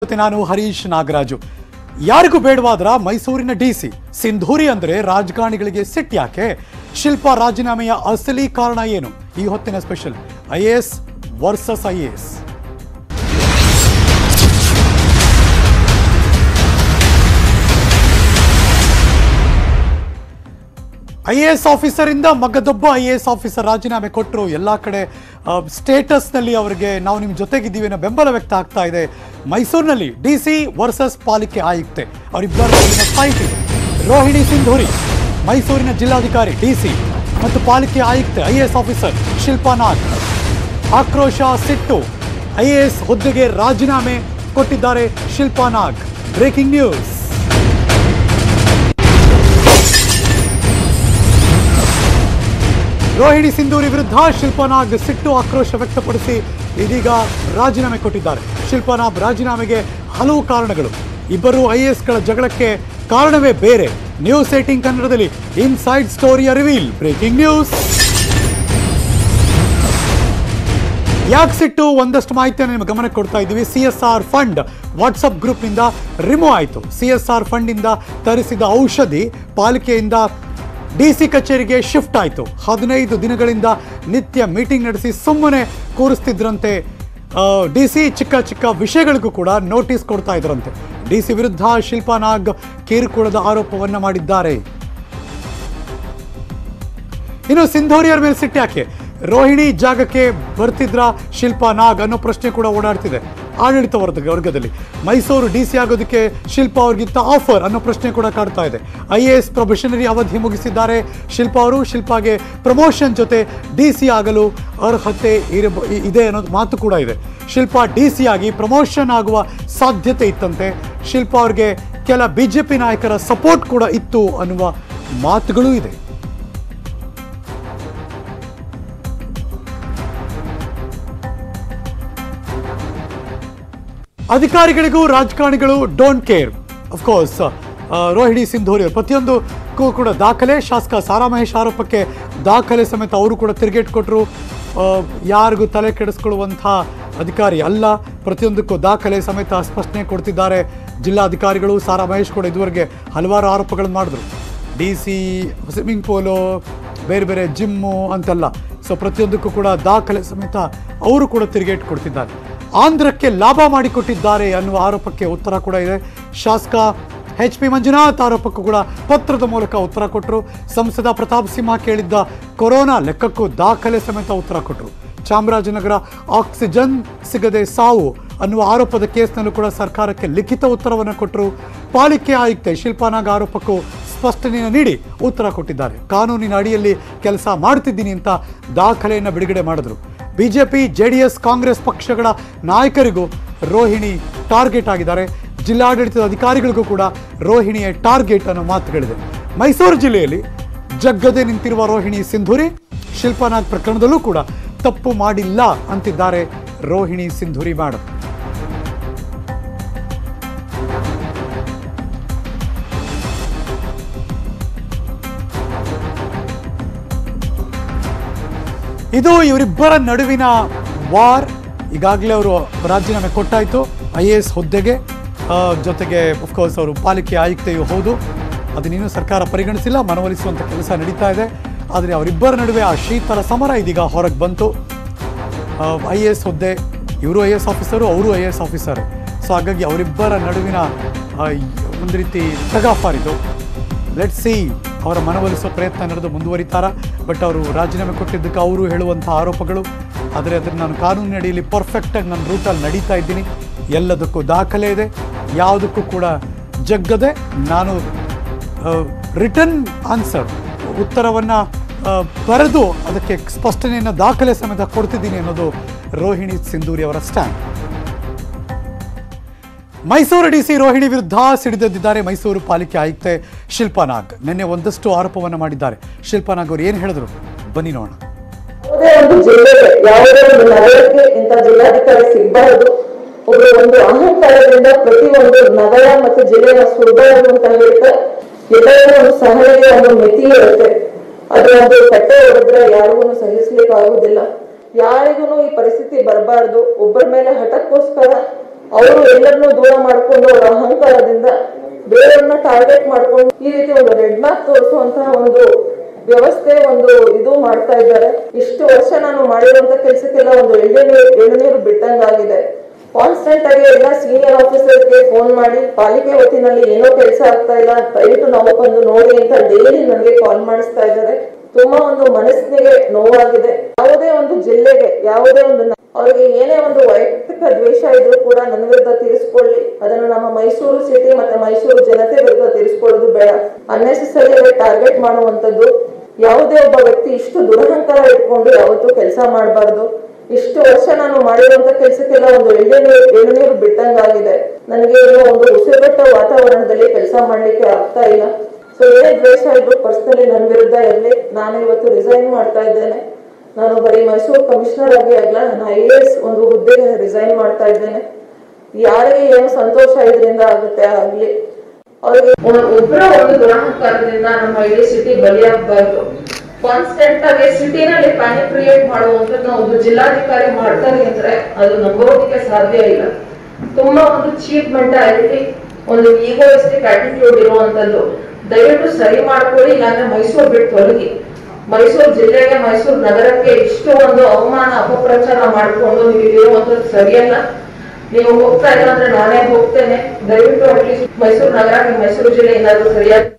ಮತ್ತೆ ನಾನು ಹರೀಶ್ ನಾಗರಾಜು ಯಾರಿಗೂ ಬೇಡವಾದ್ರ ಮೈಸೂರಿನ ಡಿಸಿ ಸಿಂಧೂರಿ ಅಂದ್ರೆ ರಾಜಕಾರಣಿಗಳಿಗೆ ಸಿಟ್ಟು ಯಾಕೆ ಶಿಲ್ಪಾ ರಾಜೀನಾಮೆಯ ಅಸಲಿ ಕಾರಣ ಏನು ಈ ಹೊತ್ತಿನ special I A S versus I A S I A S ಆಫೀಸರಿಂದ ಮಗದೊಬ್ಬ ಐ ಎ ಎಸ್ ಆಫೀಸರ್ ರಾಜೀನಾಮೆ ಕೊಟ್ಟರು ಎಲ್ಲ ಕಡೆ ಸ್ಟೇಟಸ್ನಲ್ಲಿ ಅವರಿಗೆ ನಾವು ನಿಮ್ಮ ಜೊತೆಗಿದ್ದೀವಿ ಅನ್ನೋ ಬೆಂಬಲ ವ್ಯಕ್ತ ಆಗ್ತಾ ಇದೆ ಮೈಸೂರಿನಲ್ಲಿ ಡಿ ಸಿ ವರ್ಸಸ್ ಪಾಲಿಕೆ ಆಯುಕ್ತೆ ಅವರಿಬ್ಬರ ಫೈಟ್ ಇದೆ ರೋಹಿಣಿ ಸಿಂಧೂರಿ ಮೈಸೂರಿನ ಜಿಲ್ಲಾಧಿಕಾರಿ ಡಿ ಸಿ ಮತ್ತು ಪಾಲಿಕೆ ಆಯುಕ್ತೆ I A S officer Shilpa Nag ಆಕ್ರೋಶ ಸಿಟ್ಟು ಐ ಎ ಎಸ್ ಹುದ್ದೆಗೆ ರಾಜೀನಾಮೆ ಕೊಟ್ಟಿದ್ದಾರೆ ಶಿಲ್ಪಾ ನಾಗ್ ಬ್ರೇಕಿಂಗ್ ನ್ಯೂಸ್ ರೋಹಿಣಿ ಸಿಂಧೂರಿ ವಿರುದ್ಧ ಶಿಲ್ಪಾನಾಗ್ ಸಿಟ್ಟು ಆಕ್ರೋಶ ವ್ಯಕ್ತಪಡಿಸಿ ಇದೀಗ ರಾಜೀನಾಮೆ ಕೊಟ್ಟಿದ್ದಾರೆ ಶಿಲ್ಪಾನಾಗ್ ರಾಜೀನಾಮೆಗೆ ಹಲವು ಕಾರಣಗಳು ಇಬ್ಬರು ಐ ಗಳ ಜಗಳಕ್ಕೆ ಕಾರಣವೇ ಬೇರೆ ನ್ಯೂಸ್ ಏಟಿಂಗ್ ಕನ್ನಡದಲ್ಲಿ ಇನ್ಸೈಡ್ ಸ್ಟೋರಿಯ ರಿವೀಲ್ ಬ್ರೇಕಿಂಗ್ ನ್ಯೂಸ್ ಯಾಕೆ ಸಿಟ್ಟು ಒಂದಷ್ಟು ಮಾಹಿತಿಯನ್ನು ನಿಮ್ಮ ಗಮನಕ್ಕೆ ಕೊಡ್ತಾ ಇದ್ದೀವಿ C S R fund WhatsApp ಗ್ರೂಪ್ನಿಂದ ರಿಮೂವ್ ಆಯಿತು ಸಿ ಎಸ್ ಆರ್ ಫಂಡಿಂದ ತರಿಸಿದ ಔಷಧಿ ಪಾಲಿಕೆಯಿಂದ ಡಿ ಸಿ ಕಚೇರಿಗೆ ಶಿಫ್ಟ್ ಆಯಿತು ಹದಿನೈದು ದಿನಗಳಿಂದ ನಿತ್ಯ ಮೀಟಿಂಗ್ ನಡೆಸಿ ಸುಮ್ಮನೆ ಕೂರಿಸ್ತಿದ್ರಂತೆ ಡಿ ಸಿ ಚಿಕ್ಕ ಚಿಕ್ಕ ವಿಷಯಗಳಿಗೂ ಕೂಡ ನೋಟಿಸ್ ಕೊಡ್ತಾ ಇದ್ರಂತೆ ಡಿ ಸಿ ವಿರುದ್ಧ ಶಿಲ್ಪಾ ನಾಗ್ ಕಿರುಕುಳದ ಆರೋಪವನ್ನ ಮಾಡಿದ್ದಾರೆ ಇನ್ನು ಸಿಂಧೋರಿಯರ ಮೇಲೆ ಸಿಟ್ಟು ಯಾಕೆ ರೋಹಿಣಿ ಜಾಗಕ್ಕೆ ಬರ್ತಿದ್ರ ಶಿಲ್ಪಾ ನಾಗ್ ಅನ್ನೋ ಪ್ರಶ್ನೆ ಕೂಡ ಓಡಾಡ್ತಿದೆ ಆಡಳಿತ ವರ್ಗ ವರ್ಗದಲ್ಲಿ ಮೈಸೂರು ಡಿ ಸಿ ಆಗೋದಕ್ಕೆ ಶಿಲ್ಪಾ ಅವ್ರಿಗಿಂತ ಆಫರ್ ಅನ್ನೋ ಪ್ರಶ್ನೆ ಕೂಡ ಕಾಡ್ತಾ ಇದೆ ಐ ಎ ಎಸ್ ಪ್ರೊಬೆಷನರಿ ಅವಧಿ ಮುಗಿಸಿದ್ದಾರೆ ಶಿಲ್ಪಾ ಅವರು ಶಿಲ್ಪಾಗೆ ಪ್ರಮೋಷನ್ ಜೊತೆ ಡಿ ಸಿ ಆಗಲು ಅರ್ಹತೆ ಇರಬ ಇದೆ ಅನ್ನೋದು ಮಾತು ಕೂಡ ಇದೆ ಶಿಲ್ಪಾ ಡಿ ಸಿ ಆಗಿ ಪ್ರಮೋಷನ್ ಆಗುವ ಸಾಧ್ಯತೆ ಇತ್ತಂತೆ ಶಿಲ್ಪಾ ಅವ್ರಿಗೆ ಕೆಲ ಬಿಜೆಪಿ ನಾಯಕರ ಸಪೋರ್ಟ್ ಕೂಡ ಇತ್ತು ಅನ್ನುವ ಮಾತುಗಳೂ ಇದೆ ಅಧಿಕಾರಿಗಳಿಗೂ ರಾಜಕಾರಣಿಗಳು don't care of course Rohini Sindhuri ಅವರು ಪ್ರತಿಯೊಂದಕ್ಕೂ ಕೂಡ ದಾಖಲೆ ಶಾಸಕ ಸಾರಾ ಮಹೇಶ್ ಆರೋಪಕ್ಕೆ ದಾಖಲೆ ಸಮೇತ ಅವರು ಕೂಡ ತಿರುಗೇಟ್ ಕೊಟ್ಟರು ಯಾರಿಗೂ ತಲೆ ಕೆಡಿಸ್ಕೊಳ್ಳುವಂಥ ಅಧಿಕಾರಿ ಅಲ್ಲ ಪ್ರತಿಯೊಂದಕ್ಕೂ ದಾಖಲೆ ಸಮೇತ ಸ್ಪಷ್ಟನೆ ಕೊಡ್ತಿದ್ದಾರೆ ಜಿಲ್ಲಾಧಿಕಾರಿಗಳು ಸಾರಾ ಮಹೇಶ್ ಕೂಡ ಇದುವರೆಗೆ ಹಲವಾರು ಆರೋಪಗಳನ್ನು ಮಾಡಿದ್ರು ಡಿ ಸಿ ಸ್ವಿಮ್ಮಿಂಗ್ ಪೂಲು ಬೇರೆ ಬೇರೆ ಜಿಮ್ಮು ಅಂತೆಲ್ಲ ಸೊ ಪ್ರತಿಯೊಂದಕ್ಕೂ ಕೂಡ ದಾಖಲೆ ಸಮೇತ ಅವರು ಕೂಡ ತಿರುಗೇಟ್ ಕೊಡ್ತಿದ್ದಾರೆ ಆಂಧ್ರಕ್ಕೆ ಲಾಭ ಮಾಡಿಕೊಟ್ಟಿದ್ದಾರೆ ಅನ್ನುವ ಆರೋಪಕ್ಕೆ ಉತ್ತರ ಕೂಡ ಇದೆ ಶಾಸಕ ಎಚ್ ಪಿ ಮಂಜುನಾಥ್ ಆರೋಪಕ್ಕೂ ಕೂಡ ಪತ್ರದ ಮೂಲಕ ಉತ್ತರ ಕೊಟ್ಟರು ಸಂಸದ ಪ್ರತಾಪ್ ಸಿಂಹ ಕೇಳಿದ್ದ ಕೊರೋನಾ ಲೆಕ್ಕಕ್ಕೂ ದಾಖಲೆ ಸಮೇತ ಉತ್ತರ ಕೊಟ್ಟರು ಚಾಮರಾಜನಗರ ಆಕ್ಸಿಜನ್ ಸಿಗದೆ ಸಾವು ಅನ್ನುವ ಆರೋಪದ ಕೇಸ್ನಲ್ಲೂ ಕೂಡ ಸರ್ಕಾರಕ್ಕೆ ಲಿಖಿತ ಉತ್ತರವನ್ನು ಕೊಟ್ಟರು ಪಾಲಿಕೆ ಆಯುಕ್ತೆ ಶಿಲ್ಪಾನಾಗ್ ಆರೋಪಕ್ಕೂ ಸ್ಪಷ್ಟನೆಯನ್ನು ನೀಡಿ ಉತ್ತರ ಕೊಟ್ಟಿದ್ದಾರೆ ಕಾನೂನಿನ ಅಡಿಯಲ್ಲಿ ಕೆಲಸ ಮಾಡ್ತಿದ್ದೀನಿ ಅಂತ ದಾಖಲೆಯನ್ನು ಬಿಡುಗಡೆ ಮಾಡಿದ್ರು ಬಿಜೆಪಿ ಜೆಡಿಎಸ್ ಕಾಂಗ್ರೆಸ್ ಪಕ್ಷಗಳ ನಾಯಕರಿಗೂ ರೋಹಿಣಿ ಟಾರ್ಗೆಟ್ ಆಗಿದ್ದಾರೆ ಜಿಲ್ಲಾಡಳಿತದ ಅಧಿಕಾರಿಗಳಿಗೂ ಕೂಡ ರೋಹಿಣಿಯ ಟಾರ್ಗೆಟ್ ಅನ್ನೋ ಮಾತುಗಳಿದೆ ಮೈಸೂರು ಜಿಲ್ಲೆಯಲ್ಲಿ ಜಗ್ಗದೆ ನಿಂತಿರುವ ರೋಹಿಣಿ ಸಿಂಧೂರಿ ಶಿಲ್ಪಾನಾಗ್ ಪ್ರಕರಣದಲ್ಲೂ ಕೂಡ ತಪ್ಪು ಮಾಡಿಲ್ಲ ಅಂತಿದ್ದಾರೆ ರೋಹಿಣಿ ಸಿಂಧೂರಿ ಮೇಡಮ್ ಇದು ಇವರಿಬ್ಬರ ನಡುವಿನ ವಾರ್ ಈಗಾಗಲೇ ಅವರು ರಾಜೀನಾಮೆ ಕೊಟ್ಟಾಯಿತು ಐ ಎ ಎಸ್ ಹುದ್ದೆಗೆ ಆ, ಜೊತೆಗೆ ಅಫ್ಕೋರ್ಸ್ ಅವರು ಪಾಲಿಕೆ ಆಯುಕ್ತೆಯೂ ಹೌದು ಅದನ್ನೇನು ಸರ್ಕಾರ ಪರಿಗಣಿಸಿಲ್ಲ ಮನವೊಲಿಸುವಂಥ ಕೆಲಸ ನಡೀತಾ ಇದೆ ಆದರೆ ಅವರಿಬ್ಬರ ನಡುವೆ ಆ ಶೀತಲ ಸಮರ ಇದೀಗ ಹೊರಗೆ ಬಂತು ಐ ಎ ಎಸ್ ಹುದ್ದೆ ಇವರು ಐ ಎಸ್ ಆಫೀಸರು ಅವರು I A S officer so ಹಾಗಾಗಿ ಅವರಿಬ್ಬರ ನಡುವಿನ ಆ, ಒಂದು ರೀತಿ ತಗಾಫಾರಿದು ಲೆಟ್ ಸಿ ಅವರ ಮನವೊಲಿಸುವ ಪ್ರಯತ್ನ ನಡೆದು ಮುಂದುವರಿತಾರ ಬಟ್ ಅವರು ರಾಜೀನಾಮೆ ಕೊಟ್ಟಿದ್ದಕ್ಕೆ ಅವರು ಹೇಳುವಂಥ ಆರೋಪಗಳು ಆದರೆ ಅದನ್ನು ನಾನು ಕಾನೂನಿನ ಅಡಿಯಲ್ಲಿ ಪರ್ಫೆಕ್ಟಾಗಿ ನನ್ನ ರೂಟಲ್ಲಿ ನಡೀತಾ ಇದ್ದೀನಿ ಎಲ್ಲದಕ್ಕೂ ದಾಖಲೆ ಇದೆ ಯಾವುದಕ್ಕೂ ಕೂಡ ಜಗ್ಗದೆ ನಾನು ರಿಟರ್ನ್ ಆನ್ಸರ್ ಉತ್ತರವನ್ನು ಬರೆದು ಅದಕ್ಕೆ ಸ್ಪಷ್ಟನೆಯನ್ನು ದಾಖಲೆ ಸಮೇತ ಕೊಡ್ತಿದ್ದೀನಿ ಅನ್ನೋದು ರೋಹಿಣಿ ಸಿಂಧೂರಿ ಅವರ ಸ್ಟ್ಯಾಂಡ್ ಮೈಸೂರು ಡಿಸಿ ರೋಹಿಣಿ ವಿರುದ್ಧ ಸಿಡಿದೆದ್ದಿದ್ದಾರೆ ಮೈಸೂರು ಪಾಲಿಕೆ ಆಯುಕ್ತೆ ಶಿಲ್ಪಾ ನಾಗ್ ನಿನ್ನೆ ಒಂದಷ್ಟು ಆರೋಪವನ್ನು ಮಾಡಿದ್ದಾರೆ ಶಿಲ್ಪಾ ನಾಗ್ ಅವರು ಏನು ಹೇಳಿದ್ರು ಬನ್ನಿ ನೋಡೋಣ ಯಾವುದೇ ಒಂದು ಜಿಲ್ಲೆಗೆ ಯಾವುದೇ ಒಂದು ನಗರಕ್ಕೆ ಇಂಥ ಜಿಲ್ಲಾಧಿಕಾರಿ ಸಿಗಬಾರದು ಒಬ್ಬರು ಒಂದು ಅಹಂಕಾರದಿಂದ ಪ್ರತಿಯೊಂದು ನಗರ ಮತ್ತು ಜಿಲ್ಲೆಯ ಸುಡಬಾರದು ಅಂತ ಹೇಳ್ತಾ ಎಲ್ಲರಿಗೂ ಒಂದು ಸಹನೆಗೆ ಒಂದು ಮಿತಿ ಇರುತ್ತೆ ಅದು ಒಂದು ಕಟ್ಟೆ ಹೊಡೆದ್ರೆ ಯಾರಿಗೂ ಸಹಿಸ್ಲಿಕ್ಕೆ ಆಗುದಿಲ್ಲ ಯಾರಿಗೂ ಈ ಪರಿಸ್ಥಿತಿ ಬರಬಾರ್ದು ಒಬ್ಬರ ಮೇಲೆ ಹಠಕ್ಕೋಸ್ಕರ ಅವರು ಎಲ್ಲರನ್ನೂ ದೂರ ಮಾಡ್ಕೊಂಡು ಅವರ ಅಹಂಕಾರದಿಂದ ಬೇರೆಯವ್ರನ್ನ ಟಾರ್ಗೆಟ್ ಮಾಡ್ಕೊಂಡು ಈ ರೀತಿ ಒಂದು ರೆಡ್ ಮ್ಯಾಪ್ ತೋರಿಸುವಂತಹ ಒಂದು ವ್ಯವಸ್ಥೆ ಒಂದು ಇದು ಮಾಡ್ತಾ ಇದ್ದಾರೆ ಇಷ್ಟು ವರ್ಷ ನಾನು ಮಾಡಿರುವಂತ ಕೆಲಸಕ್ಕೆಲ್ಲ ಒಂದು ಎಳ್ನೀರು ಎಳ್ನೀರು ಬಿಟ್ಟಂಗಾಗಿದೆ ಕಾನ್ಸ್ಟೆಂಟ್ ಆಗಿ ಎಲ್ಲ ಸೀನಿಯರ್ ಆಫೀಸರ್ಸ್ಗೆ ಫೋನ್ ಮಾಡಿ ಪಾಲಿಕೆ ವತಿನಲ್ಲಿ ಏನೋ ಕೆಲಸ ಆಗ್ತಾ ಇಲ್ಲ ದಯವಿಟ್ಟು ನಾವು ಬಂದು ನೋಡಿ ಅಂತ ಡೈಲಿ ನನಗೆ ಕಾಲ್ ಮಾಡಿಸ್ತಾ ಇದ್ದಾರೆ ತುಂಬಾ ಒಂದು ಮನಸ್ಸಿಗೆ ನೋವಾಗಿದೆ ಯಾವುದೇ ಒಂದು ಜಿಲ್ಲೆಗೆ ಯಾವುದೇ ಒಂದು ನ- ಅವರಿಗೆ ಏನೇ ಒಂದು ವೈಯಕ್ತಿಕ ದ್ವೇಷ ಇದ್ರೂ ಕೂಡ ನನ್ನ ವಿರುದ್ಧ ತೀರಿಸ್ಕೊಳ್ಳಿ ಅದನ್ನು ನಮ್ಮ ಮೈಸೂರು ಸಿಟಿ ಮತ್ತೆ ಮೈಸೂರು ಜನತೆ ವಿರುದ್ಧ ತೀರಿಸ್ಕೊಳ್ಳೋದು ಬೇಡ ಅನ್ನೆಸೆಸರಿ ಟಾರ್ಗೆಟ್ ಮಾಡುವಂತದ್ದು ಯಾವುದೇ ಒಬ್ಬ ವ್ಯಕ್ತಿ ಇಷ್ಟು ದುರಹಂಕಾರ ಇಟ್ಕೊಂಡು ಯಾವತ್ತೂ ಕೆಲಸ ಮಾಡಬಾರ್ದು ಇಷ್ಟು ವರ್ಷ ನಾನು ಮಾಡಿರುವಂತ ಕೆಲಸಕ್ಕೆಲ್ಲ ಒಂದು ಎಳ್ನೀರು ಎಳ್ನೀರು ಬಿಟ್ಟಂಗಾಗಿದೆ ನನಗೆ ಏನೋ ಒಂದು ಉಸಿರುಗಟ್ಟ ವಾತಾವರಣದಲ್ಲಿ ಕೆಲಸ ಮಾಡ್ಲಿಕ್ಕೆ ಆಗ್ತಾ ಇಲ್ಲ ಸೊ ಏನೇ ದ್ವೇಷ ಇದ್ರು ಪರ್ಸನಲಿ ನನ್ನ ವಿರುದ್ಧ ಇರಲಿ ನಾನು ಇವತ್ತು ರಿಸೈನ್ ಮಾಡ್ತಾ ಇದ್ದೇನೆ ನಾನು ಬರೀ ಮೈಸೂರು ಕಮಿಷನರ್ ಆಗಿ ಆಗಲ್ಲ ನಾನು ಐ ಎ ಎಸ್ ಒಂದು ಹುದ್ದೆಗೆ ರಿಸೈನ್ ಮಾಡ್ತಾ ಇದ್ದೇನೆ ಯಾರಿಗೆ ಏನು ಸಂತೋಷ ಇದರಿಂದ ಆಗುತ್ತೆ ಆಗ್ಲಿ ಅವ್ರಿಗೆ ಒಬ್ಬರ ಒಂದು ದುರಹಂಕಾರದಿಂದ ನಮ್ಮ ಇಡೀ ಸಿಟಿ ಬಲಿಯಾಗಬಾರ್ದು ಕಾನ್ಸ್ಟೆಂಟ್ ಆಗಿ ಸಿಟಿನಲ್ಲಿ ಪ್ಯಾನಿಕ್ ಕ್ರಿಯೇಟ್ ಮಾಡುವಂತದ್ದು ಒಂದು ಜಿಲ್ಲಾಧಿಕಾರಿ ಮಾಡ್ತಾರೆ ಅಂದ್ರೆ ಅದು ನಂಬೋದಕ್ಕೆ ಸಾಧ್ಯ ಇಲ್ಲ ತುಂಬಾ ಒಂದು ಚೀಪ್ ಮೆಂಟಾಲಿಟಿ ಒಂದು ಈಗೋಯಿಸ್ಟಿಕ್ ಆಟಿಟ್ಯೂಡ್ ಇರುವಂತದ್ದು ದಯವಿಟ್ಟು ಸರಿ ಮಾಡ್ಕೊಳ್ಳಿ ಇಲ್ಲಾಂದ್ರೆ ಮೈಸೂರು ಬಿಟ್ಟು ತೊಲಗಿ ಮೈಸೂರು ಜಿಲ್ಲೆಗೆ ಮೈಸೂರು ನಗರಕ್ಕೆ ಇಷ್ಟು ಒಂದು ಅವಮಾನ ಅಪಪ್ರಚಾರ ಮಾಡಿಕೊಂಡು ನೀವು ಇರುವಂತದ್ದು ಸರಿಯಲ್ಲ ನೀವು ಹೋಗ್ತಾ ಇಲ್ಲ ಅಂದ್ರೆ ನಾನೇ ಹೋಗ್ತೇನೆ ದಯವಿಟ್ಟು ಅಟ್ಲೀಸ್ಟ್ ಮೈಸೂರು ನಗರಕ್ಕೆ ಮೈಸೂರು ಜಿಲ್ಲೆ ಏನಾದ್ರು ಸರಿಯಾಗಿ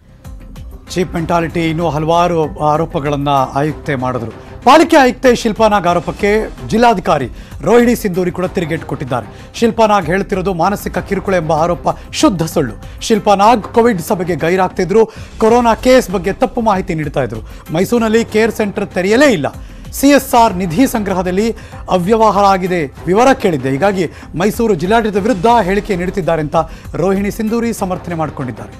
ಚೀಪ್ ಮೆಂಟಾಲಿಟಿ ಇನ್ನೂ ಹಲವಾರು ಆರೋಪಗಳನ್ನು ಆಯುಕ್ತೆ ಮಾಡಿದ್ರು ಪಾಲಿಕೆ ಆಯುಕ್ತೆ ಶಿಲ್ಪಾನಾಗ್ ಆರೋಪಕ್ಕೆ ಜಿಲ್ಲಾಧಿಕಾರಿ ರೋಹಿಣಿ ಸಿಂಧೂರಿ ಕೂಡ ತಿರುಗೇಟು ಕೊಟ್ಟಿದ್ದಾರೆ ಶಿಲ್ಪಾನಾಗ್ ಹೇಳ್ತಿರೋದು ಮಾನಸಿಕ ಕಿರುಕುಳ ಎಂಬ ಆರೋಪ ಶುದ್ಧ ಸುಳ್ಳು ಶಿಲ್ಪಾನಾಗ್ ಕೋವಿಡ್ ಸಭೆಗೆ ಗೈರಾಗ್ತಿದ್ರು ಕೊರೋನಾ ಕೇಸ್ ಬಗ್ಗೆ ತಪ್ಪು ಮಾಹಿತಿ ನೀಡ್ತಾ ಇದ್ರು ಮೈಸೂರಿನಲ್ಲಿ ಕೇರ್ ಸೆಂಟರ್ ತೆರೆಯಲೇ ಇಲ್ಲ ಸಿ ಎಸ್ ಆರ್ ನಿಧಿ ಸಂಗ್ರಹದಲ್ಲಿ ಅವ್ಯವಹಾರ ಆಗಿದೆ ವಿವರ ಕೇಳಿದ್ದೆ ಹೀಗಾಗಿ ಮೈಸೂರು ಜಿಲ್ಲಾಡಳಿತದ ವಿರುದ್ಧ ಹೇಳಿಕೆ ನೀಡುತ್ತಿದ್ದಾರೆ ಅಂತ ರೋಹಿಣಿ ಸಿಂಧೂರಿ ಸಮರ್ಥನೆ ಮಾಡಿಕೊಂಡಿದ್ದಾರೆ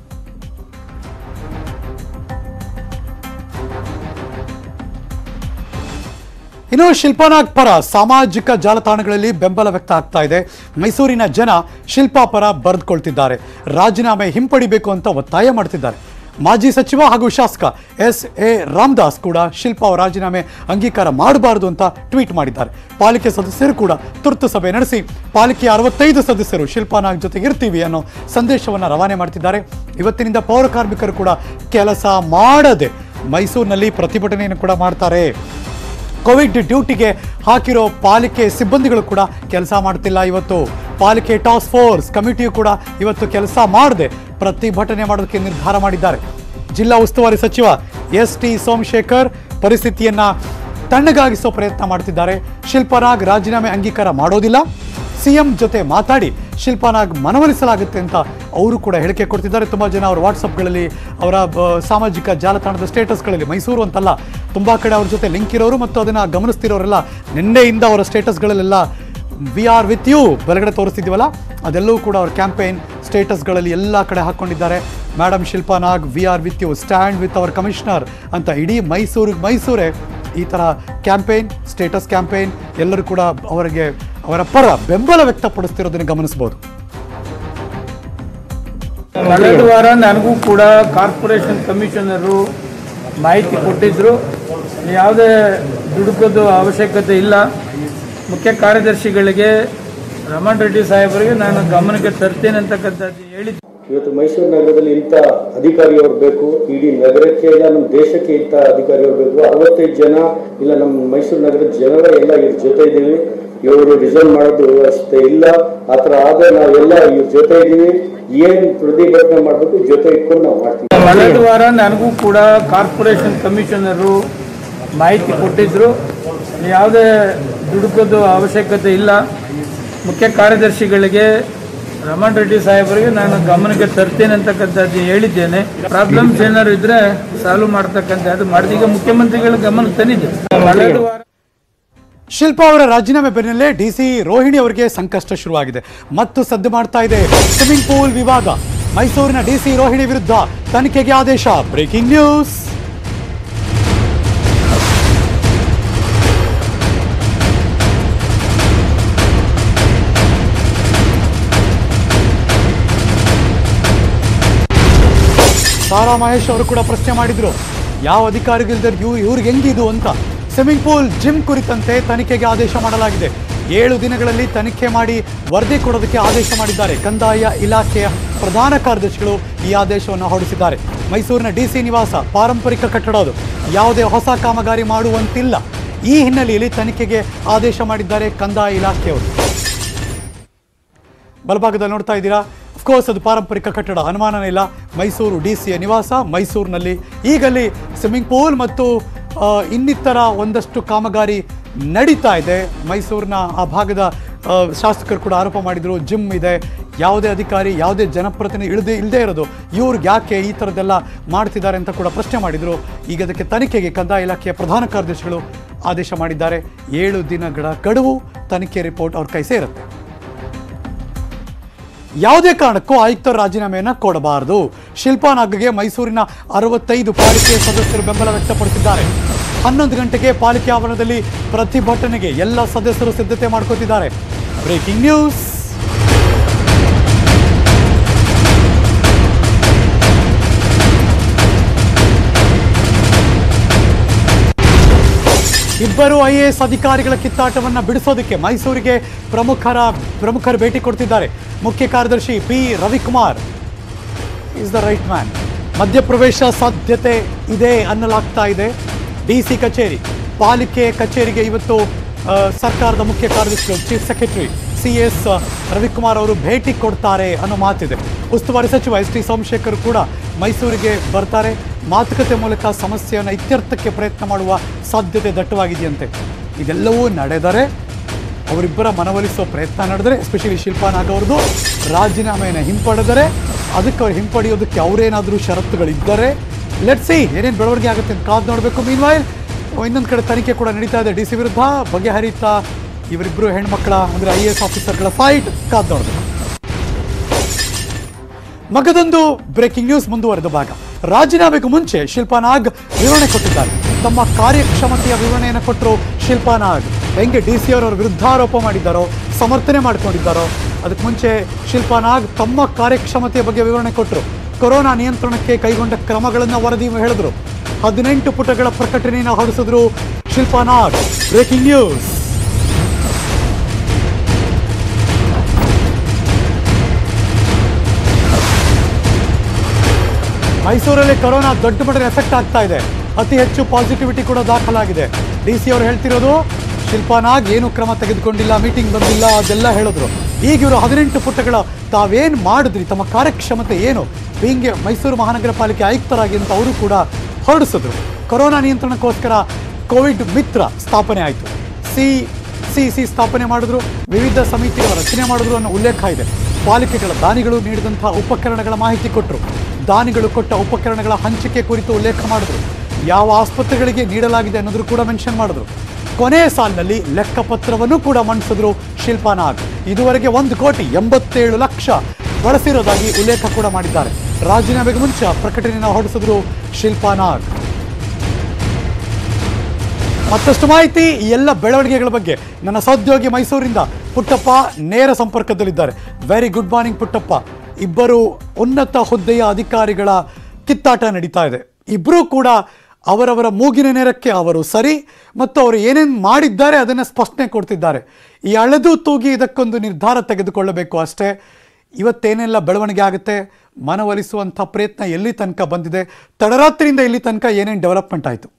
ಇನ್ನು ಶಿಲ್ಪಾನಾಗ್ ಪರ ಸಾಮಾಜಿಕ ಜಾಲತಾಣಗಳಲ್ಲಿ ಬೆಂಬಲ ವ್ಯಕ್ತ ಆಗ್ತಾ ಇದೆ ಮೈಸೂರಿನ ಜನ ಶಿಲ್ಪಾ ಪರ ಬರೆದುಕೊಳ್ತಿದ್ದಾರೆ ರಾಜೀನಾಮೆ ಹಿಂಪಡಿಬೇಕು ಅಂತ ಒತ್ತಾಯ ಮಾಡ್ತಿದ್ದಾರೆ ಮಾಜಿ ಸಚಿವ ಹಾಗೂ ಶಾಸಕ ಎಸ್ ಎ ರಾಮದಾಸ್ ಕೂಡ ಶಿಲ್ಪಾ ಅವರ ರಾಜೀನಾಮೆ ಅಂಗೀಕಾರ ಮಾಡಬಾರದು ಅಂತ ಟ್ವೀಟ್ ಮಾಡಿದ್ದಾರೆ ಪಾಲಿಕೆ ಸದಸ್ಯರು ಕೂಡ ತುರ್ತು ಸಭೆ ನಡೆಸಿ ಪಾಲಿಕೆಯ ಅರವತ್ತೈದು ಸದಸ್ಯರು ಶಿಲ್ಪಾನಾಗ್ ಜೊತೆಗೆ ಇರ್ತೀವಿ ಅನ್ನೋ ಸಂದೇಶವನ್ನು ರವಾನೆ ಮಾಡ್ತಿದ್ದಾರೆ ಇವತ್ತಿನಿಂದ ಪೌರ ಕಾರ್ಮಿಕರು ಕೂಡ ಕೆಲಸ ಮಾಡದೆ ಮೈಸೂರಿನಲ್ಲಿ ಪ್ರತಿಭಟನೆಯನ್ನು ಕೂಡ ಮಾಡ್ತಾರೆ ಕೋವಿಡ್ ಡ್ಯೂಟಿಗೆ ಹಾಕಿರೋ ಪಾಲಿಕೆ ಸಿಬ್ಬಂದಿಗಳು ಕೂಡ ಕೆಲಸ ಮಾಡ್ತಿಲ್ಲ ಇವತ್ತು ಪಾಲಿಕೆ ಟಾಸ್ಕ್ ಫೋರ್ಸ್ ಕಮಿಟಿಯು ಕೂಡ ಇವತ್ತು ಕೆಲಸ ಮಾಡದೆ ಪ್ರತಿಭಟನೆ ಮಾಡೋದಕ್ಕೆ ನಿರ್ಧಾರ ಮಾಡಿದ್ದಾರೆ ಜಿಲ್ಲಾ ಉಸ್ತುವಾರಿ ಸಚಿವ ಎಸ್ ಟಿ ಸೋಮಶೇಖರ್ ಪರಿಸ್ಥಿತಿಯನ್ನ ತಣ್ಣಗಾಗಿಸೋ ಪ್ರಯತ್ನ ಮಾಡ್ತಿದ್ದಾರೆ ಶಿಲ್ಪನಾಗ್ ರಾಜೀನಾಮೆ ಅಂಗೀಕಾರ ಮಾಡೋದಿಲ್ಲ ಸಿಎಂ ಜೊತೆ ಮಾತಾಡಿ ಶಿಲ್ಪಾನಾಗ್ ಮನವೊಲಿಸಲಾಗುತ್ತೆ ಅಂತ ಅವರು ಕೂಡ ಹೇಳಿಕೆ ಕೊಡ್ತಿದ್ದಾರೆ ತುಂಬ ಜನ ಅವರ ವಾಟ್ಸಪ್ಗಳಲ್ಲಿ ಅವರ ಬ- ಸಾಮಾಜಿಕ ಜಾಲತಾಣದ ಸ್ಟೇಟಸ್ಗಳಲ್ಲಿ ಮೈಸೂರು ಅಂತಲ್ಲ ತುಂಬ ಕಡೆ ಅವ್ರ ಜೊತೆ ಲಿಂಕ್ ಇರೋರು ಮತ್ತು ಅದನ್ನು ಗಮನಿಸ್ತಿರೋರೆಲ್ಲ ನಿನ್ನೆಯಿಂದ ಅವರ ಸ್ಟೇಟಸ್ಗಳಲ್ಲೆಲ್ಲ ವಿ ಆರ್ ವಿತ್ ಯು ಬೆಳಗಡೆ ತೋರಿಸ್ತಿದ್ದೀವಲ್ಲ ಅದೆಲ್ಲವೂ ಕೂಡ ಅವ್ರ ಕ್ಯಾಂಪೇನ್ ಸ್ಟೇಟಸ್ಗಳಲ್ಲಿ ಎಲ್ಲ ಕಡೆ ಹಾಕ್ಕೊಂಡಿದ್ದಾರೆ madam Shilpa Nag we are with you stand with our commissioner ಅಂತ ಇಡೀ ಮೈಸೂರಿಗೆ ಮೈಸೂರೇ ಈ ಥರ ಕ್ಯಾಂಪೇನ್ ಸ್ಟೇಟಸ್ ಕ್ಯಾಂಪೇನ್ ಎಲ್ಲರೂ ಕೂಡ ಅವರಿಗೆ ಅವರ ಪರ ಬೆಂಬಲ ವ್ಯಕ್ತಪಡಿಸ್ತಿರೋದನ್ನು ಗಮನಿಸಬಹುದು ಕಳೆದ ವಾರ ನನಗೂ ಕೂಡ ಕಾರ್ಪೊರೇಷನ್ ಕಮಿಷನರು ಮಾಹಿತಿ ಕೊಟ್ಟಿದ್ದರು ಯಾವುದೇ ದುಡುಕೋದು ಅವಶ್ಯಕತೆ ಇಲ್ಲ ಮುಖ್ಯ ಕಾರ್ಯದರ್ಶಿಗಳಿಗೆ ರಮಣ್ ರೆಡ್ಡಿ ಸಾಹೇಬರಿಗೆ ನಾನು ಗಮನಕ್ಕೆ ತರ್ತೇನೆ ಅಂತಕ್ಕಂಥದ್ದು ಹೇಳಿದ್ದೆ ಇವತ್ತು ಮೈಸೂರು ನಗರದಲ್ಲಿ ಇಂಥ ಅಧಿಕಾರಿಯವರು ಬೇಕು ಇಡೀ ನಗರಕ್ಕೆ ಇಲ್ಲ ನಮ್ಮ ದೇಶಕ್ಕೆ ಇಂಥ ಅಧಿಕಾರಿಯವರು ಬೇಕು ಅರವತ್ತೈದು ಜನ ಇಲ್ಲ ನಮ್ಮ ಮೈಸೂರು ನಗರದ ಜನರ ಎಲ್ಲ ಇವ್ರ ಜೊತೆ ಇದ್ದೀವಿ ಇವರು ರಿಸೈನ್ ಮಾಡೋದು ವ್ಯವಸ್ಥೆ ಇಲ್ಲ ಆ ಥರ ಆದರೆ ನಾವೆಲ್ಲ ಇವ್ರ ಜೊತೆ ಇದ್ದೀವಿ ಏನು ಪ್ರತಿಭಟನೆ ಮಾಡಬೇಕು ಜೊತೆ ಇಟ್ಕೊಂಡು ನಾವು ಮಾಡ್ತೀವಿ ಕಳೆದ ವಾರ ನನಗೂ ಕೂಡ ಕಾರ್ಪೊರೇಷನ್ ಕಮಿಷನರು ಮಾಹಿತಿ ಕೊಟ್ಟಿದ್ದರು ಯಾವುದೇ ದುಡುಕೋದು ಅವಶ್ಯಕತೆ ಇಲ್ಲ ಮುಖ್ಯ ಕಾರ್ಯದರ್ಶಿಗಳಿಗೆ ರಮಣ್ ರೆಡ್ಡಿ ಸಾಹೇಬರಿಗೆ ನಾನು ಗಮನಕ್ಕೆ ತರ್ತೇನೆ ಅಂತಕ್ಕಂಥದ್ದು ಹೇಳಿದ್ದೇನೆ ಪ್ರಾಬ್ಲಮ್ಸ್ ಏನಾದ್ರು ಇದ್ರೆ ಸಾಲ್ವ್ ಮಾಡ್ತಕ್ಕಂಥದ್ದು ಮಾಡಿದೀಗ ಮುಖ್ಯಮಂತ್ರಿಗಳ ಗಮನಕ್ಕೆ ತಂದಿದ್ದೆ ಕಳೆದ ವಾರ ಶಿಲ್ಪಾ ಅವರ ರಾಜೀನಾಮೆ ಬೆನ್ನಲ್ಲೇ ಡಿ ಸಿ ರೋಹಿಣಿ ಅವರಿಗೆ ಸಂಕಷ್ಟ ಶುರುವಾಗಿದೆ ಮತ್ತು ಸದ್ದು ಮಾಡ್ತಾ ಇದೆ ಸ್ವಿಮ್ಮಿಂಗ್ ಪೂಲ್ ವಿವಾದ ಮೈಸೂರಿನ ಡಿ ಸಿ ರೋಹಿಣಿ ವಿರುದ್ಧ ತನಿಖೆಗೆ ಆದೇಶ ಬ್ರೇಕಿಂಗ್ ನ್ಯೂಸ್ ಸಾರಾ ಮಹೇಶ್ ಅವರು ಕೂಡ ಪ್ರಶ್ನೆ ಮಾಡಿದ್ರು ಯಾವ ಅಧಿಕಾರಿಗಳಿದ್ದಾರೆ ಇವ್ ಇವ್ರಿಗೆ ಹೆಂಗಿದು ಅಂತ ಸ್ವಿಮ್ಮಿಂಗ್ ಪೂಲ್ ಜಿಮ್ ಕುರಿತಂತೆ ತನಿಖೆಗೆ ಆದೇಶ ಮಾಡಲಾಗಿದೆ ಏಳು ದಿನಗಳಲ್ಲಿ ತನಿಖೆ ಮಾಡಿ ವರದಿ ಕೊಡೋದಕ್ಕೆ ಆದೇಶ ಮಾಡಿದ್ದಾರೆ ಕಂದಾಯ ಇಲಾಖೆಯ ಪ್ರಧಾನ ಕಾರ್ಯದರ್ಶಿಗಳು ಈ ಆದೇಶವನ್ನು ಹೊರಡಿಸಿದ್ದಾರೆ ಮೈಸೂರಿನ ಡಿಸಿ ನಿವಾಸ ಪಾರಂಪರಿಕ ಕಟ್ಟಡ ಅದು ಯಾವುದೇ ಹೊಸ ಕಾಮಗಾರಿ ಮಾಡುವಂತಿಲ್ಲ ಈ ಹಿನ್ನೆಲೆಯಲ್ಲಿ ತನಿಖೆಗೆ ಆದೇಶ ಮಾಡಿದ್ದಾರೆ ಕಂದಾಯ ಇಲಾಖೆಯವರು ಬಲಭಾಗದಲ್ಲಿ ನೋಡ್ತಾ ಇದ್ದೀರಾ ಅಫ್ಕೋರ್ಸ್ ಅದು ಪಾರಂಪರಿಕ ಕಟ್ಟಡ ಅನುಮಾನನೇ ಇಲ್ಲ ಮೈಸೂರು ಡಿ ಸಿಯ ನಿವಾಸ ಮೈಸೂರಿನಲ್ಲಿ ಈಗಲ್ಲಿ ಸ್ವಿಮ್ಮಿಂಗ್ ಪೂಲ್ ಮತ್ತು ಆ, ಇನ್ನಿತರ ಒಂದಷ್ಟು ಕಾಮಗಾರಿ ನಡೀತಾ ಇದೆ ಮೈಸೂರಿನ ಆ ಭಾಗದ ಆ, ಶಾಸಕರು ಕೂಡ ಆರೋಪ ಮಾಡಿದರು ಜಿಮ್ ಇದೆ ಯಾವುದೇ ಅಧಿಕಾರಿ ಯಾವುದೇ ಜನಪ್ರತಿನಿಧಿ ಇಳದೆ ಇಲ್ಲದೆ ಇರೋದು ಇವ್ರಿಗೆ ಯಾಕೆ ಈ ಥರದ್ದೆಲ್ಲ ಮಾಡ್ತಿದ್ದಾರೆ ಅಂತ ಕೂಡ ಪ್ರಶ್ನೆ ಮಾಡಿದರು ಈಗ ಅದಕ್ಕೆ ತನಿಖೆಗೆ ಕಂದಾಯ ಇಲಾಖೆಯ ಪ್ರಧಾನ ಕಾರ್ಯದರ್ಶಿಗಳು ಆದೇಶ ಮಾಡಿದ್ದಾರೆ ಏಳು ದಿನಗಳ ಗಡುವು ತನಿಖೆ ರಿಪೋರ್ಟ್ ಅವ್ರ ಕೈ ಸೇರುತ್ತೆ ಯಾವುದೇ ಕಾರಣಕ್ಕೂ ಆಯುಕ್ತರ ರಾಜೀನಾಮೆಯನ್ನು ಕೊಡಬಾರದು ಶಿಲ್ಪಾ ನಾಗ್ಗೆ ಮೈಸೂರಿನ ಅರವತ್ತೈದು ಪಾಲಿಕೆ ಸದಸ್ಯರು ಬೆಂಬಲ ವ್ಯಕ್ತಪಡಿಸಿದ್ದಾರೆ ಹನ್ನೊಂದು ಗಂಟೆಗೆ ಪಾಲಿಕೆ ಆವರಣದಲ್ಲಿ ಪ್ರತಿಭಟನೆಗೆ ಎಲ್ಲ ಸದಸ್ಯರು ಸಿದ್ಧತೆ ಮಾಡ್ಕೋತಿದ್ದಾರೆ ಬ್ರೇಕಿಂಗ್ ನ್ಯೂಸ್ ಇಬ್ಬರು ಐ ಎ ಎಸ್ ಅಧಿಕಾರಿಗಳ ಕಿತ್ತಾಟವನ್ನು ಬಿಡಿಸೋದಕ್ಕೆ ಮೈಸೂರಿಗೆ ಪ್ರಮುಖರ ಪ್ರಮುಖರು ಭೇಟಿ ಕೊಡ್ತಿದ್ದಾರೆ ಮುಖ್ಯ ಕಾರ್ಯದರ್ಶಿ P Ravikumar is the right man ಮಧ್ಯಪ್ರವೇಶ ಸಾಧ್ಯತೆ ಇದೆ ಅನ್ನಲಾಗ್ತಾ ಇದೆ ಡಿ ಸಿ ಕಚೇರಿ ಪಾಲಿಕೆ ಕಚೇರಿಗೆ ಇವತ್ತು ಆ, ಸರ್ಕಾರದ ಮುಖ್ಯ ಕಾರ್ಯದರ್ಶಿಗಳು chief secretary C S Ravikumar ಅವರು ಭೇಟಿ ಕೊಡ್ತಾರೆ ಅನ್ನೋ ಮಾತಿದೆ ಉಸ್ತುವಾರಿ ಸಚಿವ ಎಸ್ ಟಿ ಸೋಮಶೇಖರ್ ಕೂಡ ಮೈಸೂರಿಗೆ ಬರ್ತಾರೆ ಮಾತುಕತೆ ಮೂಲಕ ಸಮಸ್ಯೆಯನ್ನು ಇತ್ಯರ್ಥಕ್ಕೆ ಪ್ರಯತ್ನ ಮಾಡುವ ಸಾಧ್ಯತೆ ದಟ್ಟವಾಗಿದೆಯಂತೆ ಇದೆಲ್ಲವೂ ನಡೆದರೆ ಅವರಿಬ್ಬರ ಮನವೊಲಿಸುವ ಪ್ರಯತ್ನ ನಡೆದರೆ ಎಸ್ಪೆಷಲಿ ಶಿಲ್ಪಾ ನಾಗ್ ಅವ್ರದ್ದು ರಾಜೀನಾಮೆಯನ್ನು ಹಿಂಪಡೆದರೆ ಅದಕ್ಕೆ ಅವ್ರು ಹಿಂಪಡೆಯೋದಕ್ಕೆ ಅವರೇನಾದರೂ ಷರತ್ತುಗಳಿದ್ದರೆ ಲೆಟ್ ಸಿ ಏನೇನು ಬೆಳವಣಿಗೆ ಆಗುತ್ತೆ ಅಂತ ಕಾದು ನೋಡಬೇಕು ಮೀನ್ವಾಯ್ಲ್ ಇನ್ನೊಂದು ಕಡೆ ತನಿಖೆ ಕೂಡ ನಡೀತಾ ಇದೆ ಡಿ ಸಿ ವಿರುದ್ಧ ಬಗೆಹರಿತಾ ಇವರಿಬ್ಬರು ಹೆಣ್ಮಕ್ಳ ಅಂದರೆ ಐ ಎ ಎಸ್ ಆಫೀಸರ್ಗಳ ಫೈಟ್ ಕಾದು ನೋಡಬೇಕು ಮಗದೊಂದು ಬ್ರೇಕಿಂಗ್ ನ್ಯೂಸ್ ಮುಂದುವರೆದ ಭಾಗ ರಾಜೀನಾಮೆಗೂ ಮುಂಚೆ ಶಿಲ್ಪಾ ನಾಗ್ ವಿವರಣೆ ಕೊಟ್ಟಿದ್ದಾರೆ ತಮ್ಮ ಕಾರ್ಯಕ್ಷಮತೆಯ ವಿವರಣೆಯನ್ನು ಕೊಟ್ಟರು ಶಿಲ್ಪಾ ನಾಗ್ ಹೆಂಗೆ ಡಿ ಸಿ ಅವರ ವಿರುದ್ಧ ಆರೋಪ ಮಾಡಿದ್ದಾರೋ ಸಮರ್ಥನೆ ಮಾಡ್ಕೊಂಡಿದ್ದಾರೋ ಅದಕ್ಕೆ ಮುಂಚೆ ಶಿಲ್ಪಾ ನಾಗ್ ತಮ್ಮ ಕಾರ್ಯಕ್ಷಮತೆಯ ಬಗ್ಗೆ ವಿವರಣೆ ಕೊಟ್ಟರು ಕೊರೋನಾ ನಿಯಂತ್ರಣಕ್ಕೆ ಕೈಗೊಂಡ ಕ್ರಮಗಳನ್ನು ವರದಿ ಹೇಳಿದ್ರು ಹದಿನೆಂಟು ಪುಟಗಳ ಪ್ರಕಟಣೆಯನ್ನು ಹೊರಡಿಸಿದ್ರು ಶಿಲ್ಪಾ ನಾಗ್ ಬ್ರೇಕಿಂಗ್ ನ್ಯೂಸ್ ಮೈಸೂರಲ್ಲಿ ಕೊರೋನಾ ದೊಡ್ಡ ಮಟ್ಟದ ಎಫೆಕ್ಟ್ ಆಗ್ತಾ ಇದೆ ಅತಿ ಹೆಚ್ಚು ಪಾಸಿಟಿವಿಟಿ ಕೂಡ ದಾಖಲಾಗಿದೆ ಡಿ ಸಿ ಅವರು ಹೇಳ್ತಿರೋದು ಶಿಲ್ಪಾ ನಾಗ್ ಏನು ಕ್ರಮ ತೆಗೆದುಕೊಂಡಿಲ್ಲ ಮೀಟಿಂಗ್ ಬಂದಿಲ್ಲ ಅದೆಲ್ಲ ಹೇಳಿದ್ರು ಈಗ ಇವರು ಹದಿನೆಂಟು ಪುಟಗಳ ತಾವೇನು ಮಾಡಿದ್ರಿ ತಮ್ಮ ಕಾರ್ಯಕ್ಷಮತೆ ಏನು ಹಿಂಗೆ ಮೈಸೂರು ಮಹಾನಗರ ಪಾಲಿಕೆ ಆಯುಕ್ತರಾಗಿ ಅಂತ ಅವರು ಕೂಡ ಹೊರಡಿಸಿದ್ರು ಕೊರೋನಾ ನಿಯಂತ್ರಣಕ್ಕೋಸ್ಕರ ಕೋವಿಡ್ ಮಿತ್ರ ಸ್ಥಾಪನೆ ಆಯಿತು ಸಿ ಸಿ ಸಿ ಸ್ಥಾಪನೆ ಮಾಡಿದ್ರು ವಿವಿಧ ಸಮಿತಿಗಳ ರಚನೆ ಮಾಡಿದ್ರು ಅನ್ನೋ ಉಲ್ಲೇಖ ಇದೆ ಪಾಲಿಕೆಗಳ ದಾನಿಗಳು ನೀಡಿದಂತಹ ಉಪಕರಣಗಳ ಮಾಹಿತಿ ಕೊಟ್ಟರು ದಾನಿಗಳು ಕೊಟ್ಟ ಉಪಕರಣಗಳ ಹಂಚಿಕೆ ಕುರಿತು ಉಲ್ಲೇಖ ಮಾಡಿದ್ರು ಯಾವ ಆಸ್ಪತ್ರೆಗಳಿಗೆ ನೀಡಲಾಗಿದೆ ಅನ್ನೋದ್ರು ಕೂಡ ಮೆನ್ಷನ್ ಮಾಡಿದ್ರು ಕೊನೆಯ ಸಾಲಿನಲ್ಲಿ ಲೆಕ್ಕಪತ್ರವನ್ನು ಕೂಡ ಮಂಡಿಸಿದ್ರು ಶಿಲ್ಪಾ ನಾಗ್ ಇದುವರೆಗೆ ಒಂದು ಕೋಟಿ ಎಂಬತ್ತೇಳು ಲಕ್ಷ ಬಳಸಿರೋದಾಗಿ ಉಲ್ಲೇಖ ಕೂಡ ಮಾಡಿದ್ದಾರೆ ರಾಜೀನಾಮೆಗೆ ಮುಂಚೆ ಪ್ರಕಟಣೆಯನ್ನು ಹೊರಡಿಸಿದ್ರು ಶಿಲ್ಪಾ ನಾಗ್ ಮತ್ತಷ್ಟು ಮಾಹಿತಿ ಈ ಎಲ್ಲ ಬೆಳವಣಿಗೆಗಳ ಬಗ್ಗೆ ನನ್ನ ಸಹೋದ್ಯೋಗಿ ಮೈಸೂರಿಂದ ಪುಟ್ಟಪ್ಪ ನೇರ ಸಂಪರ್ಕದಲ್ಲಿದ್ದಾರೆ ವೆರಿ ಗುಡ್ ಮಾರ್ನಿಂಗ್ ಪುಟ್ಟಪ್ಪ ಇಬ್ಬರು ಉನ್ನತ ಹುದ್ದೆಯ ಅಧಿಕಾರಿಗಳ ಕಿತ್ತಾಟ ನಡೀತಾ ಇದೆ ಇಬ್ಬರೂ ಕೂಡ ಅವರವರ ಮೂಗಿನ ನೇರಕ್ಕೆ ಅವರು ಸರಿ ಮತ್ತು ಅವರು ಏನೇನು ಮಾಡಿದ್ದಾರೆ ಅದನ್ನು ಸ್ಪಷ್ಟನೆ ಕೊಡ್ತಿದ್ದಾರೆ ಈ ಅಳೆದು ತೂಗಿ ಇದಕ್ಕೊಂದು ನಿರ್ಧಾರ ತೆಗೆದುಕೊಳ್ಳಬೇಕು ಅಷ್ಟೇ ಇವತ್ತೇನೆಲ್ಲ ಬೆಳವಣಿಗೆ ಆಗುತ್ತೆ ಮನವೊಲಿಸುವಂಥ ಪ್ರಯತ್ನ ಎಲ್ಲಿ ತನಕ ಬಂದಿದೆ ತಡರಾತ್ರಿಯಿಂದ ಇಲ್ಲಿ ತನಕ ಏನೇನು ಡೆವಲಪ್ಮೆಂಟ್ ಆಯಿತು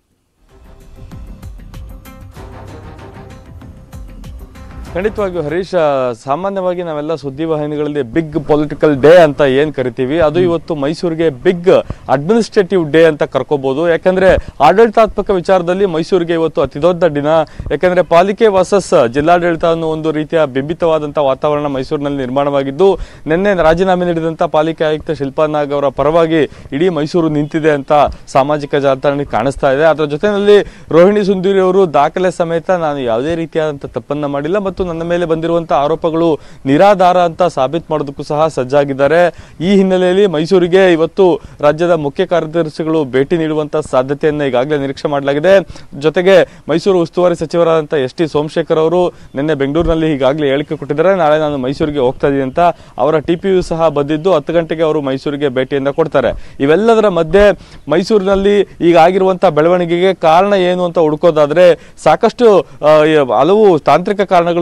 ಖಂಡಿತವಾಗಿಯೂ ಹರೀಶ್ ಆ, ಸಾಮಾನ್ಯವಾಗಿ ನಾವೆಲ್ಲ ಸುದ್ದಿವಾಹಿನಿಗಳಲ್ಲಿ ಬಿಗ್ ಪೊಲಿಟಿಕಲ್ ಡೇ ಅಂತ ಏನ್ ಕರಿತೀವಿ ಅದು ಇವತ್ತು ಮೈಸೂರಿಗೆ ಬಿಗ್ ಅಡ್ಮಿನಿಸ್ಟ್ರೇಟಿವ್ ಡೇ ಅಂತ ಕರ್ಕೋಬಹುದು ಯಾಕಂದ್ರೆ ಆಡಳಿತಾತ್ಮಕ ವಿಚಾರದಲ್ಲಿ ಮೈಸೂರಿಗೆ ಇವತ್ತು ಅತಿ ದೊಡ್ಡ ದಿನ ಯಾಕಂದ್ರೆ ಪಾಲಿಕೆ ವರ್ಸಸ್ ಜಿಲ್ಲಾಡಳಿತ ಅನ್ನೋ ಒಂದು ರೀತಿಯ ಬಿಂಬಿತವಾದಂತ ವಾತಾವರಣ ಮೈಸೂರಿನಲ್ಲಿ ನಿರ್ಮಾಣವಾಗಿದ್ದು ನಿನ್ನೆ ರಾಜೀನಾಮೆ ನೀಡಿದಂತ ಪಾಲಿಕೆ ಆಯುಕ್ತ ಶಿಲ್ಪಾ ನಾಗ್ ಅವರ ಪರವಾಗಿ ಇಡೀ ಮೈಸೂರು ನಿಂತಿದೆ ಅಂತ ಸಾಮಾಜಿಕ ಜಾಲತಾಣದಲ್ಲಿ ಕಾಣಿಸ್ತಾ ಇದೆ ಅದರ ಜೊತೆಯಲ್ಲಿ ರೋಹಿಣಿ ಸುಂದರಿ ಅವರು ದಾಖಲೆ ಸಮೇತ ನಾನು ಯಾವುದೇ ರೀತಿಯಾದಂಥ ತಪ್ಪನ್ನ ಮಾಡಿಲ್ಲ ಮತ್ತು ನನ್ನ ಮೇಲೆ ಬಂದಿರುವಂತಹ ಆರೋಪಗಳು ನಿರಾಧಾರ ಅಂತ ಸಾಬೀತು ಮಾಡೋದಕ್ಕೂ ಸಹ ಸಜ್ಜಾಗಿದ್ದಾರೆ ಈ ಹಿನ್ನೆಲೆಯಲ್ಲಿ ಮೈಸೂರಿಗೆ ಇವತ್ತು ರಾಜ್ಯದ ಮುಖ್ಯ ಕಾರ್ಯದರ್ಶಿಗಳು ಭೇಟಿ ನೀಡುವಂತ ಸಾಧ್ಯತೆಯನ್ನ ಈಗಾಗಲೇ ನಿರೀಕ್ಷೆ ಮಾಡಲಾಗಿದೆ ಜೊತೆಗೆ ಮೈಸೂರು ಉಸ್ತುವಾರಿ ಸಚಿವರಾದಂಥ ಎಸ್ ಟಿ ಸೋಮಶೇಖರ್ ಅವರು ನಿನ್ನೆ ಬೆಂಗಳೂರಿನಲ್ಲಿ ಈಗಾಗಲೇ ಹೇಳಿಕೆ ಕೊಟ್ಟಿದ್ದಾರೆ ನಾಳೆ ನಾನು ಮೈಸೂರಿಗೆ ಹೋಗ್ತಾ ಇದ್ದೀನಿ ಅಂತ ಅವರ ಟಿ ಪಿ ಯು ಸಹ ಬಂದಿದ್ದು ಹತ್ತು ಗಂಟೆಗೆ ಅವರು ಮೈಸೂರಿಗೆ ಭೇಟಿಯನ್ನ ಕೊಡ್ತಾರೆ ಇವೆಲ್ಲದರ ಮಧ್ಯೆ ಮೈಸೂರಿನಲ್ಲಿ ಈಗ ಆಗಿರುವಂತಹ ಬೆಳವಣಿಗೆಗೆ ಕಾರಣ ಏನು ಅಂತ ಹುಡುಕೋದಾದ್ರೆ ಸಾಕಷ್ಟು ಆ, ಈ ಹಲವು ತಾಂತ್ರಿಕ ಕಾರಣಗಳು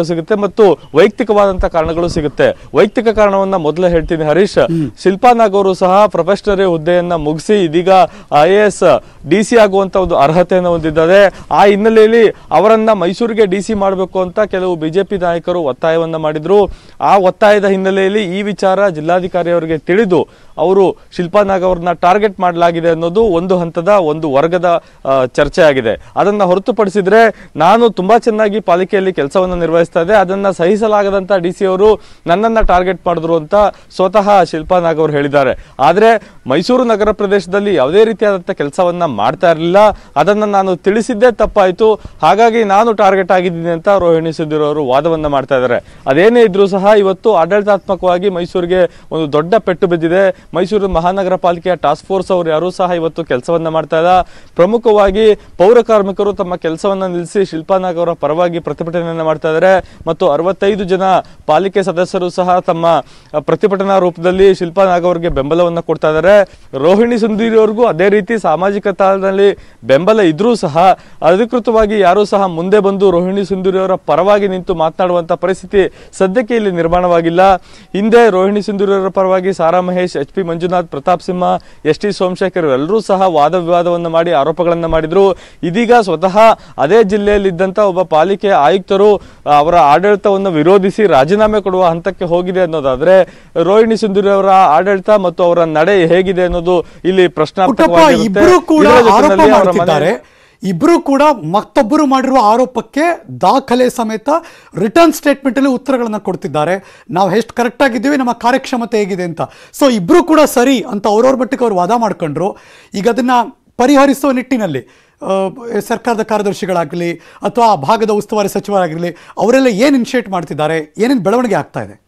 ಸಿಗುತ್ತೆ ಮತ್ತು ವೈಯಕ್ತಿಕವಾದಂತ ಕಾರಣಗಳು ಸಿಗುತ್ತೆ ವೈಯಕ್ತಿಕ ಕಾರಣವನ್ನ ಮೊದಲೇ ಹೇಳ್ತೀನಿ ಹರೀಶ್ ಶಿಲ್ಪಾ ನಾಗ್ ಅವರು ಸಹ ಪ್ರೊಫೆಷನರಿ ಹುದ್ದೆಯನ್ನ ಮುಗಿಸಿ ಇದೀಗ I A S D C ಆಗುವಂತ ಒಂದು ಅರ್ಹತೆಯನ್ನು ಹೊಂದಿದ್ದಾರೆ ಆ ಹಿನ್ನೆಲೆಯಲ್ಲಿ ಅವರನ್ನ ಮೈಸೂರಿಗೆ ಡಿ ಸಿ ಮಾಡಬೇಕು ಅಂತ ಕೆಲವು ಬಿಜೆಪಿ ನಾಯಕರು ಒತ್ತಾಯವನ್ನ ಮಾಡಿದ್ರು ಆ ಒತ್ತಾಯದ ಹಿನ್ನೆಲೆಯಲ್ಲಿ ಈ ವಿಚಾರ ಜಿಲ್ಲಾಧಿಕಾರಿ ಅವರಿಗೆ ತಿಳಿದು ಅವರು ಶಿಲ್ಪಾ ನಾಗ್ ಅವ್ರನ್ನ ಟಾರ್ಗೆಟ್ ಮಾಡಲಾಗಿದೆ ಅನ್ನೋದು ಒಂದು ಹಂತದ ಒಂದು ವರ್ಗದ ಆ, ಚರ್ಚೆ ಆಗಿದೆ ಅದನ್ನ ಹೊರತುಪಡಿಸಿದ್ರೆ ನಾನು ತುಂಬಾ ಚೆನ್ನಾಗಿ ಪಾಲಿಕೆಯಲ್ಲಿ ಕೆಲಸವನ್ನ ನಿರ್ವಹಿಸ್ತಾ ಇದ್ದೆ ಅದನ್ನ ಸಹಿಸಲಾಗದಂತ ಡಿ ಸಿ ಅವರು ನನ್ನನ್ನ ಟಾರ್ಗೆಟ್ ಮಾಡಿದ್ರು ಅಂತ ಸ್ವತಃ ಶಿಲ್ಪಾ ನಾಗ್ ಅವರು ಹೇಳಿದ್ದಾರೆ ಆದ್ರೆ ಮೈಸೂರು ನಗರ ಪ್ರದೇಶದಲ್ಲಿ ಯಾವುದೇ ರೀತಿಯಾದಂತ ಕೆಲಸವನ್ನ ಮಾಡ್ತಾ ಇರಲಿಲ್ಲ ಅದನ್ನ ನಾನು ತಿಳಿಸಿದ್ದೇ ತಪ್ಪಾಯ್ತು ಹಾಗಾಗಿ ನಾನು ಟಾರ್ಗೆಟ್ ಆಗಿದ್ದೀನಿ ಅಂತ ರೋಹಿಣಿ ಸುಧೀರ್ ಅವರು ವಾದವನ್ನ ಮಾಡ್ತಾ ಇದ್ದಾರೆ ಅದೇನೇ ಇದ್ರೂ ಸಹ ಇವತ್ತು ಆಡಳಿತಾತ್ಮಕವಾಗಿ ಮೈಸೂರಿಗೆ ಒಂದು ದೊಡ್ಡ ಪೆಟ್ಟು ಬಿದ್ದಿದೆ ಮೈಸೂರು ಮಹಾನಗರ ಪಾಲಿಕೆಯ ಟಾಸ್ಕ್ ಫೋರ್ಸ್ ಅವರು ಯಾರೂ ಸಹ ಇವತ್ತು ಕೆಲಸವನ್ನ ಮಾಡ್ತಾ ಇಲ್ಲ ಪ್ರಮುಖವಾಗಿ ಪೌರ ಕಾರ್ಮಿಕರು ತಮ್ಮ ಕೆಲಸವನ್ನ ನಿಲ್ಲಿಸಿ ಶಿಲ್ಪಾ ನಾಗ್ ಅವರ ಪರವಾಗಿ ಪ್ರತಿಭಟನೆಯನ್ನ ಮಾಡ್ತಾ ಇದ್ದಾರೆ ಮತ್ತು ಅರವತ್ತೈದು ಜನ ಪಾಲಿಕೆ ಸದಸ್ಯರು ಸಹ ತಮ್ಮ ಅ, ಪ್ರತಿಭಟನಾ ರೂಪದಲ್ಲಿ ಶಿಲ್ಪಾ ನಾಗ್ ಅವರಿಗೆ ಬೆಂಬಲವನ್ನ ಕೊಡ್ತಾ ಇದ್ದಾರೆ ರೋಹಿಣಿ ಸುಂದರಿ ಅವ್ರಿಗೂ ಅದೇ ರೀತಿ ಸಾಮಾಜಿಕ ತಾಳದಲ್ಲಿ ಬೆಂಬಲ ಇದ್ರೂ ಸಹ ಅಧಿಕೃತವಾಗಿ ಯಾರೂ ಸಹ ಮುಂದೆ ಬಂದು ರೋಹಿಣಿ ಸುಂದರಿ ಅವರ ಪರವಾಗಿ ನಿಂತು ಮಾತನಾಡುವಂತ ಪರಿಸ್ಥಿತಿ ಸದ್ಯಕ್ಕೆ ಇಲ್ಲಿ ನಿರ್ಮಾಣವಾಗಿಲ್ಲ ಹಿಂದೆ ರೋಹಿಣಿ ಸುಂದರಿ ಅವರ ಪರವಾಗಿ Sara Mahesh H P Manjunath Pratap Simha S T Somashekhar ಎಲ್ಲರೂ ಸಹ ವಾದ ವಿವಾದವನ್ನು ಮಾಡಿ ಆರೋಪಗಳನ್ನ ಮಾಡಿದ್ರು ಇದೀಗ ಸ್ವತಃ ಅದೇ ಜಿಲ್ಲೆಯಲ್ಲಿದ್ದಂತ ಒಬ್ಬ ಪಾಲಿಕೆ ಆಯುಕ್ತರು ಆ, ಅವರ ಆಡಳಿತವನ್ನು ವಿರೋಧಿಸಿ ರಾಜೀನಾಮೆ ಕೊಡುವ ಹಂತಕ್ಕೆ ಹೋಗಿದೆ ಅನ್ನೋದಾದ್ರೆ ರೋಹಿಣಿ ಸುಂದರಿ ಅವರ ಆಡಳಿತ ಮತ್ತು ಅವರ ನಡೆ ಹೇಗಿದೆ ಅನ್ನೋದು ಇಲ್ಲಿ ಪುಟ್ಟಪ್ಪ ಪ್ರಶ್ನಾರ್ಥಕವಾಗಿರುತ್ತೆ ಇಬ್ರು ಕೂಡ ಇದರ ಆರೋಪ ಜೊತೆಯಲ್ಲಿ ಅವರ ಮನೆ- ಮಾಡ್ತಿದ್ದಾರೆ ಇಬ್ರು ಕೂಡ ಮತ್ತೊಬ್ಬರು ಮಾಡಿರುವ ಆರೋಪಕ್ಕೆ ದಾಖಲೆ ಸಮೇತ ರಿಟರ್ನ್ ಸ್ಟೇಟ್ಮೆಂಟ್ ಅಲ್ಲಿ ಉತ್ತರಗಳನ್ನ ಕೊಡ್ತಿದ್ದಾರೆ ನಾವು ಎಷ್ಟು ಕರೆಕ್ಟ್ ಆಗಿದ್ದೀವಿ ನಮ್ಮ ಕಾರ್ಯಕ್ಷಮತೆ ಹೇಗಿದೆ ಅಂತ ಸೊ ಇಬ್ರು ಕೂಡ ಸರಿ ಅಂತ ಅವ್ರವ್ರ ಮಟ್ಟಿಗೆ ಅವ್ರು ವಾದ ಮಾಡ್ಕೊಂಡ್ರು ಈಗ ಅದನ್ನ ಪರಿಹರಿಸುವ ನಿಟ್ಟಿನಲ್ಲಿ ಆ, ಸರ್ಕಾರದ ಕಾರ್ಯದರ್ಶಿಗಳಾಗಲಿ ಅಥವಾ ಆ ಭಾಗದ ಉಸ್ತುವಾರಿ ಸಚಿವರಾಗಿರಲಿ ಅವರೆಲ್ಲ ಏನು ಇನಿಷಿಯೇಟ್ ಮಾಡ್ತಿದ್ದಾರೆ ಏನೇನು ಬೆಳವಣಿಗೆ ಆಗ್ತಾ ಇದೆ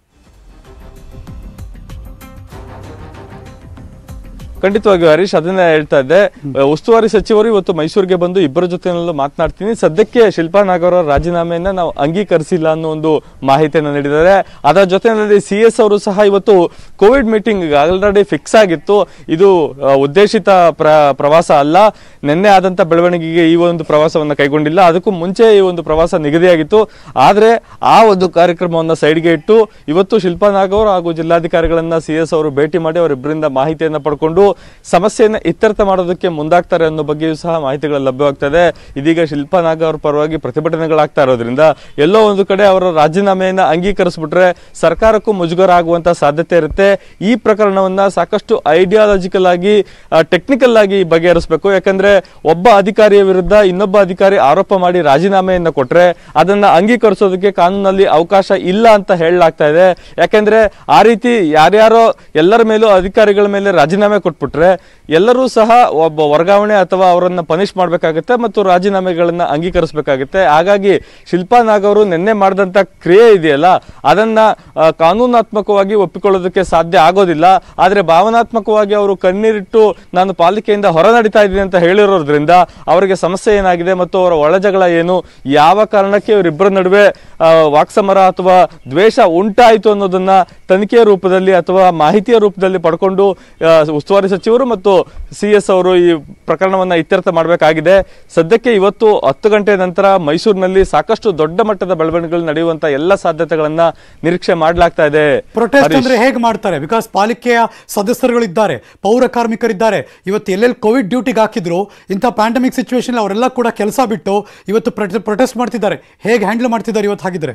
ಖಂಡಿತವಾಗಿಯೂ ಹರೀಶ್ ಅದನ್ನೇ ಹೇಳ್ತಾ ಇದ್ದೆ ಉಸ್ತುವಾರಿ ಸಚಿವರು ಇವತ್ತು ಮೈಸೂರಿಗೆ ಬಂದು ಇಬ್ಬರ ಜೊತೆನಲ್ಲೂ ಮಾತನಾಡ್ತೀನಿ ಸದ್ಯಕ್ಕೆ ಶಿಲ್ಪಾ ನಾಗ್ ಅವರ ರಾಜೀನಾಮೆಯನ್ನ ನಾವು ಅಂಗೀಕರಿಸಿಲ್ಲ ಅನ್ನೋ ಒಂದು ಮಾಹಿತಿಯನ್ನು ನೀಡಿದ್ದಾರೆ ಅದರ ಜೊತೆಯಲ್ಲಿ ಸಿ ಎಸ್ ಅವರು ಸಹ ಇವತ್ತು ಕೋವಿಡ್ ಮೀಟಿಂಗ್ ಆಲ್ರೆಡಿ ಫಿಕ್ಸ್ ಆಗಿತ್ತು ಇದು ಆ, ಉದ್ದೇಶಿತ ಪ್ರ ಪ್ರವಾಸ ಅಲ್ಲ ನಿನ್ನೆ ಆದಂತ ಬೆಳವಣಿಗೆಗೆ ಈ ಒಂದು ಪ್ರವಾಸವನ್ನ ಕೈಗೊಂಡಿಲ್ಲ ಅದಕ್ಕೂ ಮುಂಚೆ ಈ ಒಂದು ಪ್ರವಾಸ ನಿಗದಿಯಾಗಿತ್ತು ಆದ್ರೆ ಆ ಒಂದು ಕಾರ್ಯಕ್ರಮವನ್ನ ಸೈಡ್ಗೆ ಇಟ್ಟು ಇವತ್ತು ಶಿಲ್ಪಾ ನಾಗ್ ಅವರು ಹಾಗೂ ಜಿಲ್ಲಾಧಿಕಾರಿಗಳನ್ನ ಸಿ ಎಸ್ ಅವರು ಭೇಟಿ ಮಾಡಿ ಅವರಿಬ್ಬರಿಂದ ಮಾಹಿತಿಯನ್ನ ಪಡ್ಕೊಂಡು ಸಮಸ್ಯೆಯನ್ನ ಇತ್ಯರ್ಥ ಮಾಡೋದಕ್ಕೆ ಮುಂದಾಗ್ತಾರೆ ಅನ್ನೋ ಬಗ್ಗೆಯೂ ಸಹ ಮಾಹಿತಿಗಳು ಲಭ್ಯವಾಗ್ತದೆ ಇದೀಗ ಶಿಲ್ಪಾ ನಾಗ್ ಅವ್ರ ಪರವಾಗಿ ಪ್ರತಿಭಟನೆಗಳಾಗ್ತಾ ಇರೋದ್ರಿಂದ ಎಲ್ಲೋ ಒಂದು ಕಡೆ ಅವರ ರಾಜೀನಾಮೆಯನ್ನ ಅಂಗೀಕರಿಸ್ಬಿಟ್ರೆ ಸರ್ಕಾರಕ್ಕೂ ಮುಜುಗರ ಆಗುವಂತ ಸಾಧ್ಯತೆ ಇರುತ್ತೆ ಈ ಪ್ರಕರಣವನ್ನ ಸಾಕಷ್ಟು ಐಡಿಯಾಲಜಿಕಲ್ ಆಗಿ ಟೆಕ್ನಿಕಲ್ ಆಗಿ ಬಗೆಹರಿಸಬೇಕು ಯಾಕಂದ್ರೆ ಒಬ್ಬ ಅಧಿಕಾರಿಯ ವಿರುದ್ಧ ಇನ್ನೊಬ್ಬ ಅಧಿಕಾರಿ ಆರೋಪ ಮಾಡಿ ರಾಜೀನಾಮೆಯನ್ನ ಕೊಟ್ರೆ ಅದನ್ನ ಅಂಗೀಕರಿಸೋದಕ್ಕೆ ಕಾನೂನಲ್ಲಿ ಅವಕಾಶ ಇಲ್ಲ ಅಂತ ಹೇಳಲಾಗ್ತಾ ಇದೆ ಯಾಕಂದ್ರೆ ಆ ರೀತಿ ಯಾರ್ಯಾರೋ ಎಲ್ಲರ ಮೇಲೂ ಅಧಿಕಾರಿಗಳ ಮೇಲೆ ರಾಜೀನಾಮೆ ಕೊಟ್ಬಿಟ್ರೆ ಎಲ್ಲರೂ ಸಹ ಒಬ್ಬ ವರ್ಗಾವಣೆ ಅಥವಾ ಅವರನ್ನ ಪನಿಷ್ ಮಾಡಬೇಕಾಗುತ್ತೆ ಮತ್ತು ರಾಜೀನಾಮೆಗಳನ್ನ ಅಂಗೀಕರಿಸಬೇಕಾಗುತ್ತೆ ಹಾಗಾಗಿ ಶಿಲ್ಪಾ ನಾಗ್ ಅವರು ನಿನ್ನೆ ಮಾಡಿದಂತ ಕ್ರಿಯೆ ಇದೆಯಲ್ಲ ಅದನ್ನ ಆ, ಕಾನೂನಾತ್ಮಕವಾಗಿ ಒಪ್ಪಿಕೊಳ್ಳೋದಕ್ಕೆ ಸಾಧ್ಯ ಆಗೋದಿಲ್ಲ ಆದ್ರೆ ಭಾವನಾತ್ಮಕವಾಗಿ ಅವರು ಕಣ್ಣೀರಿಟ್ಟು ನಾನು ಪಾಲಿಕೆಯಿಂದ ಹೊರ ನಡೀತಾ ಇದ್ದೀನಿ ಅಂತ ಹೇಳಿರೋದ್ರಿಂದ ಅವರಿಗೆ ಸಮಸ್ಯೆ ಏನಾಗಿದೆ ಮತ್ತು ಅವರ ಒಳಜಗಳ ಏನು ಯಾವ ಕಾರಣಕ್ಕೆ ಇವರಿಬ್ಬರ ನಡುವೆ ಆ, ವಾಕ್ಸಮರ ಅಥವಾ ದ್ವೇಷ ಉಂಟಾಯಿತು ಅನ್ನೋದನ್ನ ತನಿಖೆಯ ರೂಪದಲ್ಲಿ ಅಥವಾ ಮಾಹಿತಿಯ ರೂಪದಲ್ಲಿ ಪಡ್ಕೊಂಡು ಆ, ಉಸ್ತುವಾರಿ ಸಚಿವರು ಮತ್ತು ಸಿ ಎಸ್ ಅವರು ಈ ಪ್ರಕರಣವನ್ನ ಇತ್ಯರ್ಥ ಮಾಡಬೇಕಾಗಿದೆ ಸದ್ಯಕ್ಕೆ ಇವತ್ತು ಹತ್ತು ಗಂಟೆ ನಂತರ ಮೈಸೂರಿನಲ್ಲಿ ಸಾಕಷ್ಟು ದೊಡ್ಡ ಮಟ್ಟದ ಬೆಳವಣಿಗೆಗಳು ನಡೆಯುವಂತ ಎಲ್ಲ ಸಾಧ್ಯತೆಗಳನ್ನ ನಿರೀಕ್ಷೆ ಮಾಡಲಾಗ್ತಾ ಇದೆ ಪ್ರೊಟೆಸ್ಟ್ ಹರೀಶ್. ಅಂದ್ರೆ ಹೇಗೆ ಮಾಡ್ತಾರೆ ಬಿಕಾಸ್ ಪಾಲಿಕೆಯ ಸದಸ್ಯರುಗಳಿದ್ದಾರೆ ಪೌರ ಕಾರ್ಮಿಕರಿದ್ದಾರೆ ಇವತ್ತು ಎಲ್ಲೆಲ್ಲಿ ಕೋವಿಡ್ ಡ್ಯೂಟಿಗೆ ಹಾಕಿದ್ರು ಇಂಥ ಪ್ಯಾಂಡಮಿಕ್ ಸಿಚುವೇಶನ್ ಅವರೆಲ್ಲ ಕೂಡ ಕೆಲಸ ಬಿಟ್ಟು ಇವತ್ತು ಪ್ರೊಟೆಸ್ಟ್ ಮಾಡ್ತಿದ್ದಾರೆ ಹೇಗೆ ಹ್ಯಾಂಡಲ್ ಮಾಡ್ತಿದ್ದಾರೆ ಇವತ್ತು ಹಾಗಿದ್ರೆ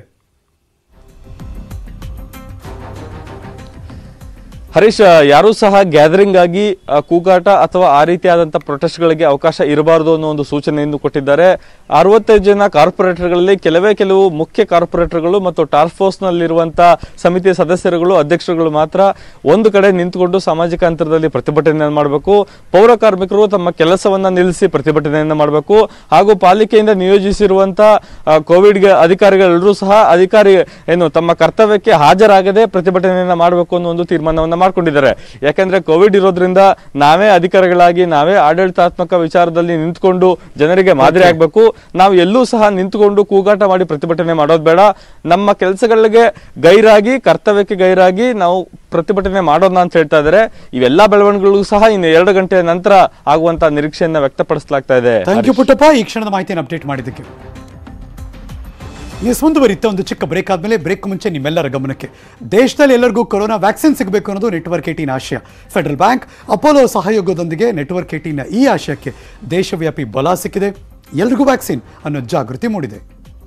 ಹರೀಶ್ ಯಾರೂ ಸಹ ಗ್ಯಾದರಿಂಗ್ ಆಗಿ ಆ, ಕೂಗಾಟ ಅಥವಾ ಆ ರೀತಿಯಾದಂಥ ಪ್ರೊಟೆಸ್ಟ್ಗಳಿಗೆ ಅವಕಾಶ ಇರಬಾರದು ಅನ್ನೋ ಒಂದು ಸೂಚನೆಯನ್ನು ಕೊಟ್ಟಿದ್ದಾರೆ ಅರವತ್ತೈದು ಜನ ಕಾರ್ಪೊರೇಟರ್ಗಳಲ್ಲಿ ಕೆಲವೇ ಕೆಲವು ಮುಖ್ಯ ಕಾರ್ಪೊರೇಟರ್ಗಳು ಮತ್ತು ಟಾಸ್ಕ್ ಫೋರ್ಸ್ ನಲ್ಲಿರುವಂತ ಸಮಿತಿಯ ಸದಸ್ಯರುಗಳು ಅಧ್ಯಕ್ಷರುಗಳು ಮಾತ್ರ ಒಂದು ಕಡೆ ನಿಂತುಕೊಂಡು ಸಾಮಾಜಿಕ ಅಂತರದಲ್ಲಿ ಪ್ರತಿಭಟನೆಯನ್ನು ಮಾಡಬೇಕು ಪೌರ ಕಾರ್ಮಿಕರು ತಮ್ಮ ಕೆಲಸವನ್ನ ನಿಲ್ಲಿಸಿ ಪ್ರತಿಭಟನೆಯನ್ನ ಮಾಡಬೇಕು ಹಾಗೂ ಪಾಲಿಕೆಯಿಂದ ನಿಯೋಜಿಸಿರುವಂತ ಆ, ಕೋವಿಡ್ಗೆ ಅಧಿಕಾರಿಗಳೆಲ್ಲರೂ ಸಹ ಅಧಿಕಾರಿ ಏನು ತಮ್ಮ ಕರ್ತವ್ಯಕ್ಕೆ ಹಾಜರಾಗದೆ ಪ್ರತಿಭಟನೆಯನ್ನ ಮಾಡಬೇಕು ಅನ್ನೋ ಒಂದು ತೀರ್ಮಾನವನ್ನ ಮಾಡ್ಕೊಂಡಿದ್ದಾರೆ ಯಾಕಂದ್ರೆ ಕೋವಿಡ್ ಇರೋದ್ರಿಂದ ನಾವೇ ಅಧಿಕಾರಿಗಳಾಗಿ ನಾವೇ ಆಡಳಿತಾತ್ಮಕ ವಿಚಾರದಲ್ಲಿ ನಿಂತ್ಕೊಂಡು ಜನರಿಗೆ ಮಾದರಿ ಆಗ್ಬೇಕು ನಾವು ಎಲ್ಲೂ ಸಹ ನಿಂತ್ಕೊಂಡು ಕೂಗಾಟ ಮಾಡಿ ಪ್ರತಿಭಟನೆ ಮಾಡೋದು ಬೇಡ ನಮ್ಮ ಕೆಲಸಗಳಿಗೆ ಗೈರಾಗಿ ಕರ್ತವ್ಯಕ್ಕೆ ಗೈರಾಗಿ ನಾವು ಪ್ರತಿಭಟನೆ ಮಾಡೋಣ ಅಂತ ಹೇಳ್ತಾ ಇದ್ದಾರೆ ಇವೆಲ್ಲ ಬೆಳವಣಿಗೆಗಳು ಸಹ ಇನ್ನು ಎರಡು ಗಂಟೆ ನಂತರ ಆಗುವಂತ ನಿರೀಕ್ಷೆಯನ್ನ ವ್ಯಕ್ತಪಡಿಸಲಾಗ್ತಾ ಇದೆ ಥ್ಯಾಂಕ್ ಯು ಪುಟ್ಟಪ್ಪ ಈ ಕ್ಷಣದ ಮಾಹಿತಿಯನ್ನು ಅಪ್ಡೇಟ್ ಮಾಡಿದ್ದಕ್ಕೆ ನ್ಯೂಸ್ ಮುಂದುವರಿಯುತ್ತೆ ಒಂದು ಚಿಕ್ಕ ಬ್ರೇಕ್ ಆದಮೇಲೆ ಬ್ರೇಕ್ ಮುಂಚೆ ನಿಮ್ಮೆಲ್ಲರ ಗಮನಕ್ಕೆ ದೇಶದಲ್ಲಿ ಎಲ್ಲರಿಗೂ ಕೊರೋನಾ ವ್ಯಾಕ್ಸಿನ್ ಸಿಗಬೇಕು ಅನ್ನೋದು ನೆಟ್ವರ್ಕ್ ಏಟೀನ್ ಆಶಯ ಫೆಡರಲ್ ಬ್ಯಾಂಕ್ ಅಪೋಲೋ ಸಹಯೋಗದೊಂದಿಗೆ ನೆಟ್ವರ್ಕ್ ಏಟೀನ್ನ ಈ ಆಶಯಕ್ಕೆ ದೇಶವ್ಯಾಪಿ ಬಲ ಸಿಕ್ಕಿದೆ ಎಲ್ರಿಗೂ ವ್ಯಾಕ್ಸಿನ್ ಅನ್ನೋ ಜಾಗೃತಿ ಮೂಡಿದೆ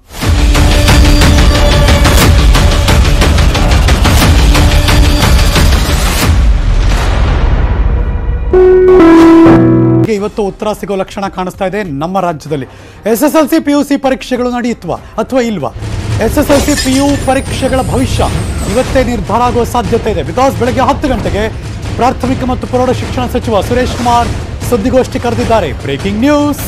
ಗೆ ಇವತ್ತು ಉತ್ತರ ಸಿಗೋ ಲಕ್ಷಣ ಕಾಣಿಸ್ತಾ ಇದೆ ನಮ್ಮ ರಾಜ್ಯದಲ್ಲಿ S S L C P U C ಪರೀಕ್ಷೆಗಳು ನಡೆಯುತ್ತವಾ ಅಥವಾ ಇಲ್ವಾ S S L C P U ಪರೀಕ್ಷೆಗಳ ಭವಿಷ್ಯ ಇವತ್ತೇ ನಿರ್ಧಾರ ಆಗುವ ಸಾಧ್ಯತೆ ಇದೆ ಬಿಕಾಸ್ ಬೆಳಗ್ಗೆ ಹತ್ತು ಗಂಟೆಗೆ ಪ್ರಾಥಮಿಕ ಮತ್ತು ಪ್ರೌಢ ಶಿಕ್ಷಣ ಸಚಿವ ಸುರೇಶ್ ಕುಮಾರ್ ಸುದ್ದಿಗೋಷ್ಠಿ ಕರೆದಿದ್ದಾರೆ breaking news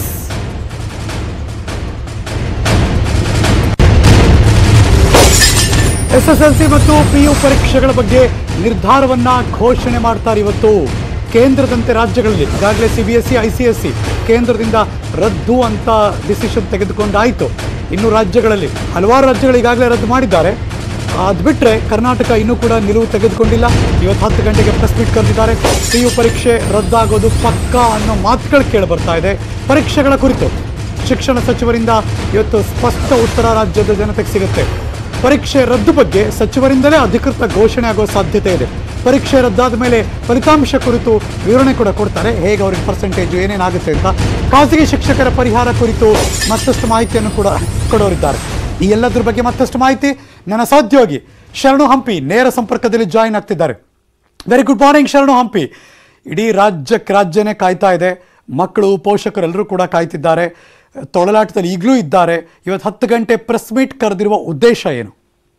S S L C ಮತ್ತು ಪಿ ಯು ಪರೀಕ್ಷೆಗಳ ಬಗ್ಗೆ ನಿರ್ಧಾರವನ್ನ ಘೋಷಣೆ ಮಾಡ್ತಾರೆ ಇವತ್ತು ಕೇಂದ್ರದಂತೆ ರಾಜ್ಯಗಳಲ್ಲಿ ಈಗಾಗಲೇ C B S C I C S C ಕೇಂದ್ರದಿಂದ ರದ್ದು ಅಂತ ಡಿಸಿಷನ್ ತೆಗೆದುಕೊಂಡಾಯಿತು ಇನ್ನು ರಾಜ್ಯಗಳಲ್ಲಿ ಹಲವಾರು ರಾಜ್ಯಗಳು ಈಗಾಗಲೇ ರದ್ದು ಮಾಡಿದ್ದಾರೆ ಅದು ಬಿಟ್ಟರೆ ಕರ್ನಾಟಕ ಇನ್ನೂ ಕೂಡ ನಿಲುವು ತೆಗೆದುಕೊಂಡಿಲ್ಲ ಇವತ್ತು ಹತ್ತು ಗಂಟೆಗೆ ಪ್ರೆಸ್ ಮೀಟ್ ಕರೆದಿದ್ದಾರೆ ಪಿ ಯು ಪರೀಕ್ಷೆ ರದ್ದಾಗೋದು ಪಕ್ಕಾ ಅನ್ನೋ ಮಾತುಗಳು ಕೇಳಿ ಬರ್ತಾ ಇದೆ ಪರೀಕ್ಷೆಗಳ ಕುರಿತು ಶಿಕ್ಷಣ ಸಚಿವರಿಂದ ಇವತ್ತು ಸ್ಪಷ್ಟ ಉತ್ತರ ರಾಜ್ಯದ ಜನತೆಗೆ ಸಿಗುತ್ತೆ ಪರೀಕ್ಷೆ ರದ್ದು ಬಗ್ಗೆ ಸಚಿವರಿಂದಲೇ ಅಧಿಕೃತ ಘೋಷಣೆ ಆಗುವ ಸಾಧ್ಯತೆ ಇದೆ ಪರೀಕ್ಷೆ ರದ್ದಾದ ಮೇಲೆ ಫಲಿತಾಂಶ ಕುರಿತು ವಿವರಣೆ ಕೂಡ ಕೊಡ್ತಾರೆ ಹೇಗೆ ಅವ್ರಿಗೆ ಪರ್ಸೆಂಟೇಜ್ ಏನೇನಾಗುತ್ತೆ ಅಂತ ಖಾಸಗಿ ಶಿಕ್ಷಕರ ಪರಿಹಾರ ಕುರಿತು ಮತ್ತಷ್ಟು ಮಾಹಿತಿಯನ್ನು ಕೂಡ ಕೊಡೋರಿದ್ದಾರೆ ಈ ಎಲ್ಲದ್ರ ಬಗ್ಗೆ ಮತ್ತಷ್ಟು ಮಾಹಿತಿ ನನ್ನ ಸಹೋದ್ಯೋಗಿ ಶರಣು ಹಂಪಿ ನೇರ ಸಂಪರ್ಕದಲ್ಲಿ ಜಾಯಿನ್ ಆಗ್ತಿದ್ದಾರೆ ವೆರಿ ಗುಡ್ ಮಾರ್ನಿಂಗ್ ಶರಣು ಹಂಪಿ ಇಡೀ ರಾಜ್ಯಕ್ಕೆ ರಾಜ್ಯನೇ ಕಾಯ್ತಾ ಇದೆ ಮಕ್ಕಳು ಪೋಷಕರೆಲ್ಲರೂ ಕೂಡ ಕಾಯ್ತಿದ್ದಾರೆ ತೊಳಲಾಟದಲ್ಲಿ ಈಗಲೂ ಇದ್ದಾರೆ ಇವತ್ತು ಹತ್ತು ಗಂಟೆ ಪ್ರೆಸ್ ಮೀಟ್ ಕರೆದಿರುವ ಉದ್ದೇಶ ಏನು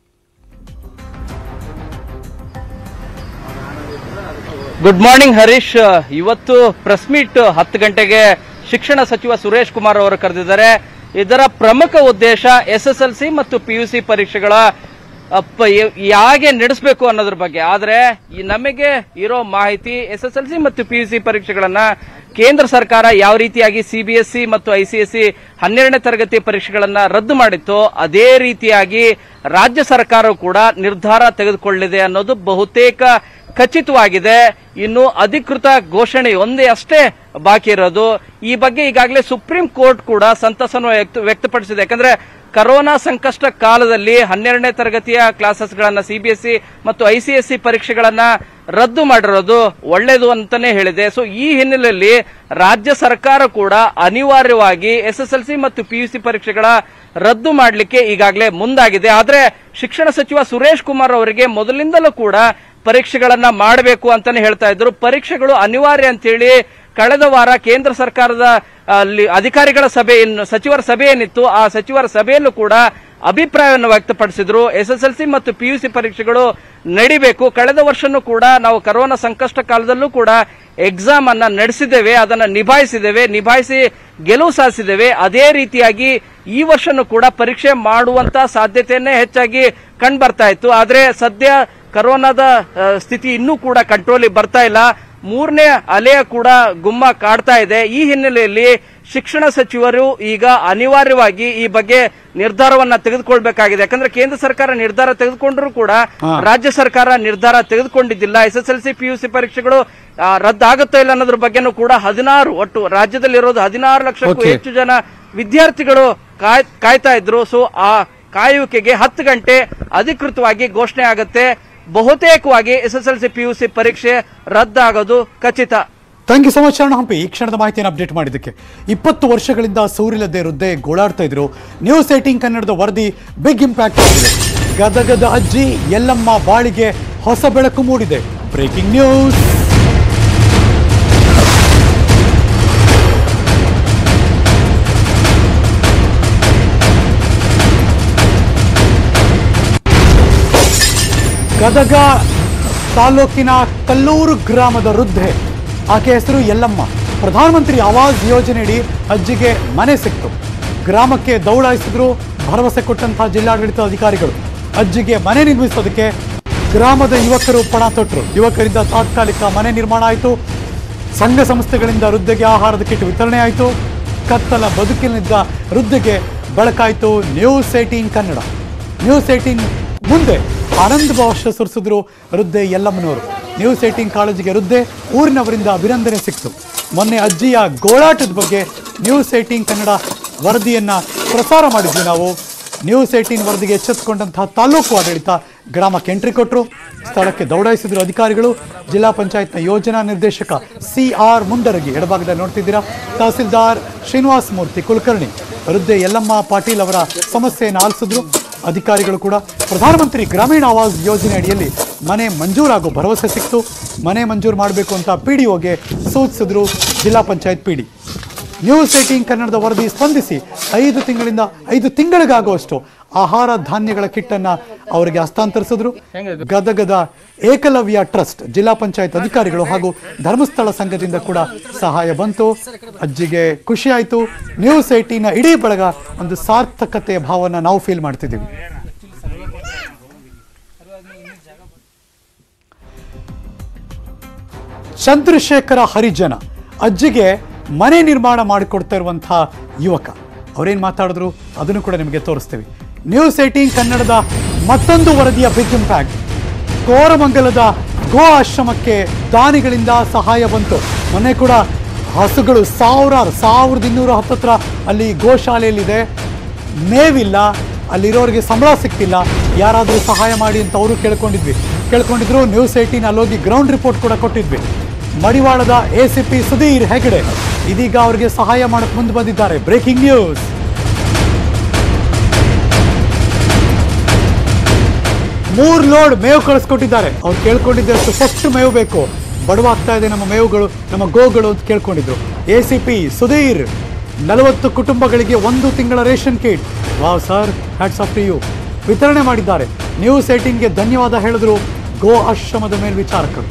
ಗುಡ್ ಮಾರ್ನಿಂಗ್ ಹರೀಶ್ ಇವತ್ತು ಪ್ರೆಸ್ ಮೀಟ್ ಹತ್ತು ಗಂಟೆಗೆ ಶಿಕ್ಷಣ ಸಚಿವ ಸುರೇಶ್ ಕುಮಾರ್ ಅವರು ಕರೆದಿದ್ದಾರೆ ಇದರ ಪ್ರಮುಖ ಉದ್ದೇಶ ಎಸ್ ಎಸ್ ಎಲ್ ಸಿ ಮತ್ತು ಪಿ ಯು ಸಿ ಪರೀಕ್ಷೆಗಳ ಅಪ್ಪ ಯ- ಹೇಗೆ ನಡೆಸಬೇಕು ಅನ್ನೋದ್ರ ಬಗ್ಗೆ ಆದ್ರೆ ಈ ನಮಗೆ ಇರೋ ಮಾಹಿತಿ ಎಸ್ ಎಸ್ ಎಲ್ ಸಿ ಮತ್ತು ಪಿ ಯು ಸಿ ಪರೀಕ್ಷೆಗಳನ್ನ ಕೇಂದ್ರ ಸರ್ಕಾರ ಯಾವ ರೀತಿಯಾಗಿ ಸಿಬಿಎಸ್ಇ ಮತ್ತು ಐಸಿಎಸ್ಸಿ ಹನ್ನೆರಡನೇ ತರಗತಿ ಪರೀಕ್ಷೆಗಳನ್ನ ರದ್ದು ಮಾಡಿತ್ತು ಅದೇ ರೀತಿಯಾಗಿ ರಾಜ್ಯ ಸರ್ಕಾರವು ಕೂಡ ನಿರ್ಧಾರ ತೆಗೆದುಕೊಳ್ಳಿದೆ ಅನ್ನೋದು ಬಹುತೇಕ ಖಚಿತವಾಗಿದೆ ಇನ್ನು ಅಧಿಕೃತ ಘೋಷಣೆ ಒಂದೇ ಅಷ್ಟೇ ಬಾಕಿ ಇರೋದು ಈ ಬಗ್ಗೆ ಈಗಾಗಲೇ ಸುಪ್ರೀಂ ಕೋರ್ಟ್ ಕೂಡ ಸಂತಸವನ್ನು ವ್ಯಕ್ತ- ವ್ಯಕ್ತಪಡಿಸಿದೆ ಯಾಕಂದ್ರೆ ಕರೋನಾ ಸಂಕಷ್ಟ ಕಾಲದಲ್ಲಿ ಹನ್ನೆರಡನೇ ತರಗತಿಯ ಕ್ಲಾಸಸ್ಗಳನ್ನ ಸಿಬಿಎಸ್ಇ ಮತ್ತು ಐಸಿಎಸ್ಸಿ ಪರೀಕ್ಷೆಗಳನ್ನ ರದ್ದು ಮಾಡಿರೋದು ಒಳ್ಳೇದು ಅಂತಾನೆ ಹೇಳಿದೆ ಸೊ ಈ ಹಿನ್ನೆಲೆಯಲ್ಲಿ ರಾಜ್ಯ ಸರ್ಕಾರ ಕೂಡ ಅನಿವಾರ್ಯವಾಗಿ ಎಸ್ ಎಸ್ ಎಲ್ ಸಿ ಮತ್ತು ಪಿಯುಸಿ ಪರೀಕ್ಷೆಗಳ ರದ್ದು ಮಾಡಲಿಕ್ಕೆ ಈಗಾಗಲೇ ಮುಂದಾಗಿದೆ ಆದ್ರೆ ಶಿಕ್ಷಣ ಸಚಿವ ಸುರೇಶ್ ಕುಮಾರ್ ಅವರಿಗೆ ಮೊದಲಿಂದಲೂ ಕೂಡ ಪರೀಕ್ಷೆಗಳನ್ನ ಮಾಡಬೇಕು ಅಂತಾನೆ ಹೇಳ್ತಾ ಇದ್ರು ಪರೀಕ್ಷೆಗಳು ಅನಿವಾರ್ಯ ಅಂತೇಳಿ ಕಳೆದ ವಾರ ಕೇಂದ್ರ ಸರ್ಕಾರದ ಅಲ್ಲಿ ಅಧಿಕಾರಿಗಳ ಸಭೆ ಏನು ಸಚಿವರ ಸಭೆ ಏನಿತ್ತು ಆ ಸಚಿವರ ಸಭೆಯಲ್ಲೂ ಕೂಡ ಅಭಿಪ್ರಾಯವನ್ನು ವ್ಯಕ್ತಪಡಿಸಿದ್ರು ಎಸ್ ಎಸ್ ಎಲ್ ಸಿ ಮತ್ತು ಪಿಯುಸಿ ಪರೀಕ್ಷೆಗಳು ನಡಿಬೇಕು ಕಳೆದ ವರ್ಷನೂ ಕೂಡ ನಾವು ಕರೋನಾ ಸಂಕಷ್ಟ ಕಾಲದಲ್ಲೂ ಕೂಡ ಎಕ್ಸಾಮ್ ಅನ್ನ ನಡೆಸಿದ್ದೇವೆ ಅದನ್ನ ನಿಭಾಯಿಸಿದ್ದೇವೆ ನಿಭಾಯಿಸಿ ಗೆಲುವು ಸಾಧಿಸಿದ್ದೇವೆ ಅದೇ ರೀತಿಯಾಗಿ ಈ ವರ್ಷನೂ ಕೂಡ ಪರೀಕ್ಷೆ ಮಾಡುವಂತ ಸಾಧ್ಯತೆಯನ್ನೇ ಹೆಚ್ಚಾಗಿ ಕಂಡು ಬರ್ತಾ ಇತ್ತು ಆದ್ರೆ ಸದ್ಯ ಕರೋನಾದ ಆ, ಸ್ಥಿತಿ ಇನ್ನೂ ಕೂಡ ಕಂಟ್ರೋಲಿಗೆ ಬರ್ತಾ ಇಲ್ಲ ಮೂರನೇ ಅಲೆಯ ಕೂಡ ಗುಮ್ಮ ಕಾಡ್ತಾ ಇದೆ ಈ ಹಿನ್ನೆಲೆಯಲ್ಲಿ ಶಿಕ್ಷಣ ಸಚಿವರು ಈಗ ಅನಿವಾರ್ಯವಾಗಿ ಈ ಬಗ್ಗೆ ನಿರ್ಧಾರವನ್ನ ತೆಗೆದುಕೊಳ್ಬೇಕಾಗಿದೆ ಯಾಕಂದ್ರೆ ಕೇಂದ್ರ ಸರ್ಕಾರ ನಿರ್ಧಾರ ತೆಗೆದುಕೊಂಡ್ರು ಕೂಡ ರಾಜ್ಯ ಸರ್ಕಾರ ನಿರ್ಧಾರ ತೆಗೆದುಕೊಂಡಿದ್ದಿಲ್ಲ S S L C P U C ಪರೀಕ್ಷೆಗಳು ಆ, ರದ್ದಾಗುತ್ತೋ ಇಲ್ಲ ಅನ್ನೋದ್ರ ಬಗ್ಗೆನೂ ಕೂಡ ಹದಿನಾರು ಒಟ್ಟು ರಾಜ್ಯದಲ್ಲಿರೋದು ಹದಿನಾರು ಲಕ್ಷಕ್ಕೂ Okay. ಹೆಚ್ಚು ಜನ ವಿದ್ಯಾರ್ಥಿಗಳು ಕಾಯ್ ಕಾಯ್ತಾ ಇದ್ರು ಸೊ ಆ ಕಾಯುವಿಕೆಗೆ ಹತ್ತು ಗಂಟೆ ಅಧಿಕೃತವಾಗಿ ಘೋಷಣೆ ಆಗುತ್ತೆ ಬಹುತೇಕವಾಗಿ S S L C P U C ಪರೀಕ್ಷೆ ರದ್ದಾಗೋದು ಖಚಿತ ಥ್ಯಾಂಕ್ ಯು ಸೊ ಮಚ್ ಶರಣ ಹಂಪಿ ಈ ಕ್ಷಣದ ಮಾಹಿತಿಯನ್ನು ಅಪ್ಡೇಟ್ ಮಾಡಿದ್ದಕ್ಕೆ ಇಪ್ಪತ್ತು ವರ್ಷಗಳಿಂದ ಸೂರಿಲ್ಲದೆ ವೃದ್ಧೆ ಗೋಳಾಡ್ತಾ ಇದ್ರು ನ್ಯೂಸ್ ಏಟಿಂಗ್ ಕನ್ನಡದ ವರದಿ ಬಿಗ್ ಇಂಪ್ಯಾಕ್ಟ್ ಆಗಿದೆ ಗದಗದ ಅಜ್ಜಿ ಎಲ್ಲಮ್ಮ ಬಾಳಿಗೆ ಹೊಸ ಬೆಳಕು ಮೂಡಿದೆ ಬ್ರೇಕಿಂಗ್ ನ್ಯೂಸ್ ಗದಗ ತಾಲೂಕಿನ ಕಲ್ಲೂರು ಗ್ರಾಮದ ವೃದ್ಧೆ ಆಕೆ ಹೆಸರು ಯಲ್ಲಮ್ಮ ಪ್ರಧಾನಮಂತ್ರಿ ಆವಾಸ್ ಯೋಜನೆಯಡಿ ಅಜ್ಜಿಗೆ ಮನೆ ಸಿಕ್ತು ಗ್ರಾಮಕ್ಕೆ ದೌಡಾಯಿಸಿದ್ರು ಭರವಸೆ ಕೊಟ್ಟಂತಹ ಜಿಲ್ಲಾಡಳಿತ ಅಧಿಕಾರಿಗಳು ಅಜ್ಜಿಗೆ ಮನೆ ನಿರ್ಮಿಸೋದಕ್ಕೆ ಗ್ರಾಮದ ಯುವಕರು ಪಣ ತೊಟ್ಟರು ಯುವಕರಿಂದ ತಾತ್ಕಾಲಿಕ ಮನೆ ನಿರ್ಮಾಣ ಆಯಿತು ಸಂಘ ಸಂಸ್ಥೆಗಳಿಂದ ವೃದ್ಧೆಗೆ ಆಹಾರದ ಕಿಟ್ ವಿತರಣೆ ಆಯಿತು ಕತ್ತಲ ಬದುಕಿನಿಂದ ವೃದ್ಧೆಗೆ ಬೆಳಕಾಯಿತು news eighteen Kannada news eighteen ಮುಂದೆ ಆನಂದ ಭಾಷ ಸುರಿಸಿದ್ರು ವೃದ್ಧೆ ಯಲ್ಲಮ್ಮನವರು ನ್ಯೂಸ್ ಏಟೀನ್ ಕಾಲೇಜಿಗೆ ವೃದ್ಧೆ ಊರಿನವರಿಂದ ಅಭಿನಂದನೆ ಸಿಕ್ತು ಮೊನ್ನೆ ಅಜ್ಜಿಯ ಗೋಳಾಟದ ಬಗ್ಗೆ ನ್ಯೂಸ್ ಏಟೀನ್ ಕನ್ನಡ ವರದಿಯನ್ನ ಪ್ರಸಾರ ಮಾಡಿದ್ವಿ ನಾವು ನ್ಯೂಸ್ ಏಟೀನ್ ವರದಿಗೆ ಎಚ್ಚೆತ್ತುಕೊಂಡಂತಹ ತಾಲೂಕು ಆಡಳಿತ ಗ್ರಾಮಕ್ಕೆ ಎಂಟ್ರಿ ಕೊಟ್ಟರು ಸ್ಥಳಕ್ಕೆ ದೌಡಾಯಿಸಿದ್ರು ಅಧಿಕಾರಿಗಳು ಜಿಲ್ಲಾ ಪಂಚಾಯತ್ನ ಯೋಜನಾ ನಿರ್ದೇಶಕ ಸಿ ಆರ್ ಮುಂಡರಗಿ ಎಡಭಾಗದಲ್ಲಿ ನೋಡ್ತಿದ್ದೀರಾ ತಹಸೀಲ್ದಾರ್ ಶ್ರೀನಿವಾಸ್ ಮೂರ್ತಿ ಕುಲಕರ್ಣಿ ವೃದ್ಧೆ ಯಲ್ಲಮ್ಮ ಪಾಟೀಲ್ ಅವರ ಸಮಸ್ಯೆಯನ್ನು ಆಲಿಸಿದ್ರು ಅಧಿಕಾರಿಗಳು ಕೂಡ ಪ್ರಧಾನಮಂತ್ರಿ ಗ್ರಾಮೀಣ ಆವಾಸ್ ಯೋಜನೆ ಅಡಿಯಲ್ಲಿ ಮನೆ ಮಂಜೂರಾಗೋ ಭರವಸೆ ಸಿಕ್ತು ಮನೆ ಮಂಜೂರು ಮಾಡಬೇಕು ಅಂತ ಪಿ ಡಿ ಒಗೆ ಸೂಚಿಸಿದ್ರು ಜಿಲ್ಲಾ panchayat P D news eighteen ಕನ್ನಡದ ವರದಿ ಸ್ಪಂದಿಸಿ ಐದು ತಿಂಗಳಿಂದ ಐದು ತಿಂಗಳಿಗಾಗುವಷ್ಟು ಆಹಾರ ಧಾನ್ಯಗಳ ಕಿಟ್ಟನ್ನು ಅವರಿಗೆ ಹಸ್ತಾಂತರಿಸಿದ್ರು ಗದಗದ ಏಕಲವ್ಯ ಟ್ರಸ್ಟ್ ಜಿಲ್ಲಾ ಪಂಚಾಯತ್ ಅಧಿಕಾರಿಗಳು ಹಾಗೂ ಧರ್ಮಸ್ಥಳ ಸಂಘದಿಂದ ಕೂಡ ಸಹಾಯ ಬಂತು ಅಜ್ಜಿಗೆ ಖುಷಿ ಆಯಿತು ನ್ಯೂಸ್ ಏಟೀನ ಇಡೀ ಬಳಗ ಒಂದು ಸಾರ್ಥಕತೆಯ ಭಾವನ ನಾವು ಫೀಲ್ ಮಾಡ್ತಿದ್ದೀವಿ ಚಂದ್ರಶೇಖರ ಹರಿಜನ ಅಜ್ಜಿಗೆ ಮನೆ ನಿರ್ಮಾಣ ಮಾಡಿಕೊಡ್ತಾ ಇರುವಂತಹ ಯುವಕ ಅವ್ರೇನು ಮಾತಾಡಿದ್ರು ಅದನ್ನು ಕೂಡ ನಿಮಗೆ ತೋರಿಸ್ತೀವಿ ನ್ಯೂಸ್ ಏಟೀನ್ ಕನ್ನಡದ ಮತ್ತೊಂದು ವರದಿಯ ಬಿಗ್ ಇಂಪ್ಯಾಕ್ಟ್ ಕೋರಮಂಗಲದ ಗೋ ಆಶ್ರಮಕ್ಕೆ ದಾನಿಗಳಿಂದ ಸಹಾಯ ಬಂತು ಮೊನ್ನೆ ಕೂಡ ಹಸುಗಳು ಸಾವಿರಾರು ಸಾವಿರದ ಇನ್ನೂರ ಹತ್ತತ್ರ ಅಲ್ಲಿ ಗೋಶಾಲೆಯಲ್ಲಿದೆ ಮೇವಿಲ್ಲ ಅಲ್ಲಿರೋರಿಗೆ ಸಂಬಳ ಸಿಗ್ತಿಲ್ಲ ಯಾರಾದರೂ ಸಹಾಯ ಮಾಡಿ ಅಂತ ಅವರು ಕೇಳ್ಕೊಂಡಿದ್ವಿ ಕೇಳ್ಕೊಂಡಿದ್ರು ನ್ಯೂಸ್ ಏಟೀನ್ ಅಲ್ಲೋಗಿ ಗ್ರೌಂಡ್ ರಿಪೋರ್ಟ್ ಕೂಡ ಕೊಟ್ಟಿದ್ವಿ ಮಡಿವಾಳದ A C P Sudhir Hegde ಇದೀಗ ಅವರಿಗೆ ಸಹಾಯ ಮಾಡಕ್ ಮುಂದೆ ಬಂದಿದ್ದಾರೆ ಬ್ರೇಕಿಂಗ್ ನ್ಯೂಸ್ ಮೂರ್ ಲೋಡ್ ಮೇವು ಕಳಿಸ್ಕೊಟ್ಟಿದ್ದಾರೆ ಅವ್ರು ಕೇಳ್ಕೊಂಡಿದ್ದಷ್ಟು ಫಸ್ಟ್ ಮೇವು ಬೇಕು ಬಡವಾಗ್ತಾ ಇದೆ ನಮ್ಮ ಮೇವುಗಳು ನಮ್ಮ ಗೋಗಳು ಅಂತ ಕೇಳ್ಕೊಂಡಿದ್ರು ಎ ಸಿ ಪಿ ಸುಧೀರ್ ನಲವತ್ತು ಕುಟುಂಬಗಳಿಗೆ ಒಂದು ತಿಂಗಳ ration kit wow sir hats off to you ವಿತರಣೆ ಮಾಡಿದ್ದಾರೆ ನ್ಯೂಸ್ ಏಟೀನ್ಗೆ ಧನ್ಯವಾದ ಹೇಳಿದ್ರು ಗೋ ಆಶ್ರಮದ ಮೇಲ್ವಿಚಾರಕರು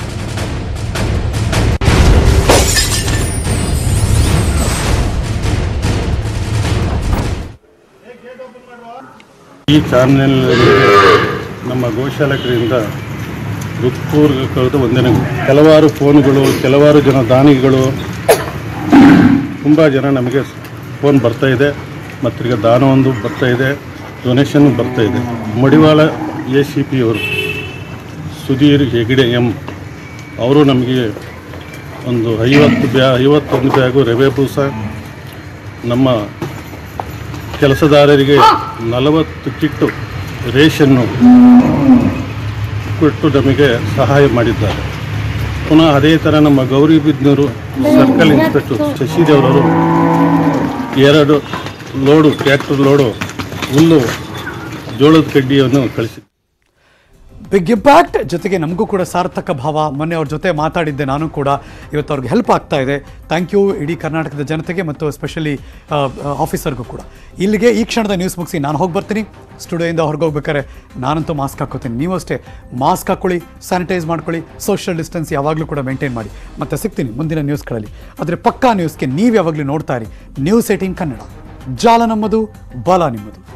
ಈ ಚಾನೆಲ್ ನಮ್ಮ ಗೋಶಾಲಕರಿಂದ ಹೃತ್ಪೂರ್ವಕವಾದ ವಂದನೆಗಳು ಕೆಲವಾರು ಫೋನ್ಗಳು ಕೆಲವಾರು ಜನ ದಾನಿಗಳು ತುಂಬ ಜನ ನಮಗೆ ಫೋನ್ ಬರ್ತಾ ಇದೆ ಮತ್ತು ಈಗ ದಾನ ಒಂದು ಬರ್ತಾ ಇದೆ ಡೊನೇಷನ್ ಬರ್ತಾ ಇದೆ ಮಡಿವಾಳ ಎ ಸಿ ಪಿ ಅವರು ಸುಧೀರ್ ಹೆಗಡೆ ಎಂ ಅವರು ನಮಗೆ ಒಂದು ಐವತ್ತು ಬ್ಯಾ ಐವತ್ತೊಂದು ಬ್ಯಾಗು ರವೆ ಬೂಸ ನಮ್ಮ ಕೆಲಸದಾರರಿಗೆ ನಲವತ್ತು ಕಿಟ್ಟು ರೇಷನ್ನು ಕೊಟ್ಟು ನಮಗೆ ಸಹಾಯ ಮಾಡಿದ್ದಾರೆ ಪುನಃ ಅದೇ ಥರ ನಮ್ಮ ಗೌರಿಬಿದ್ನೂರು ಸರ್ಕಲ್ ಇನ್ಸ್ಪೆಕ್ಟರ್ ಶಶಿದೇವರವರು ಎರಡು ಲೋಡು ಟ್ರ್ಯಾಕ್ಟರ್ ಲೋಡು ಹುಲ್ಲು ಜೋಳದ ಕಡ್ಡಿಯನ್ನು ಕಳಿಸಿ ಬಿಗ್ ಇಂಪ್ಯಾಕ್ಟ್ ಜೊತೆಗೆ ನಮಗೂ ಕೂಡ ಸಾರ್ಥಕ ಭಾವ ಮೊನ್ನೆ ಅವ್ರ ಜೊತೆ ಮಾತಾಡಿದ್ದೆ ನಾನು ಕೂಡ ಇವತ್ತು ಅವ್ರಿಗೆ ಹೆಲ್ಪ್ ಆಗ್ತಾ ಇದೆ ಥ್ಯಾಂಕ್ ಯು ಇಡೀ ಕರ್ನಾಟಕದ ಜನತೆಗೆ ಮತ್ತು ಎಸ್ಪೆಷಲಿ ಆಫೀಸರ್ಗೂ ಕೂಡ ಇಲ್ಲಿಗೆ ಈ ಕ್ಷಣದ ನ್ಯೂಸ್ ಮುಗಿಸಿ ನಾನು ಹೋಗಿ ಬರ್ತೀನಿ ಸ್ಟುಡಿಯೋಯಿಂದ ಹೊರಗೆ ಹೋಗ್ಬೇಕಾದ್ರೆ ನಾನಂತೂ ಮಾಸ್ಕ್ ಹಾಕೋತೀನಿ ನೀವು ಅಷ್ಟೇ ಮಾಸ್ಕ್ ಹಾಕೊಳ್ಳಿ ಸ್ಯಾನಿಟೈಸ್ ಮಾಡ್ಕೊಳ್ಳಿ ಸೋಷಿಯಲ್ ಡಿಸ್ಟೆನ್ಸ್ ಯಾವಾಗಲೂ ಕೂಡ ಮೇಂಟೈನ್ ಮಾಡಿ ಮತ್ತೆ ಸಿಗ್ತೀನಿ ಮುಂದಿನ ನ್ಯೂಸ್ಗಳಲ್ಲಿ ಆದರೆ ಪಕ್ಕಾ ನ್ಯೂಸ್ಗೆ ನೀವು ಯಾವಾಗಲೂ ನೋಡ್ತಾ ಇರಿ ನ್ಯೂಸ್ ಏಟೀನ್ ಕನ್ನಡ ಜಾಲ ನಮ್ಮದು ಬಲ ನಿಮ್ಮದು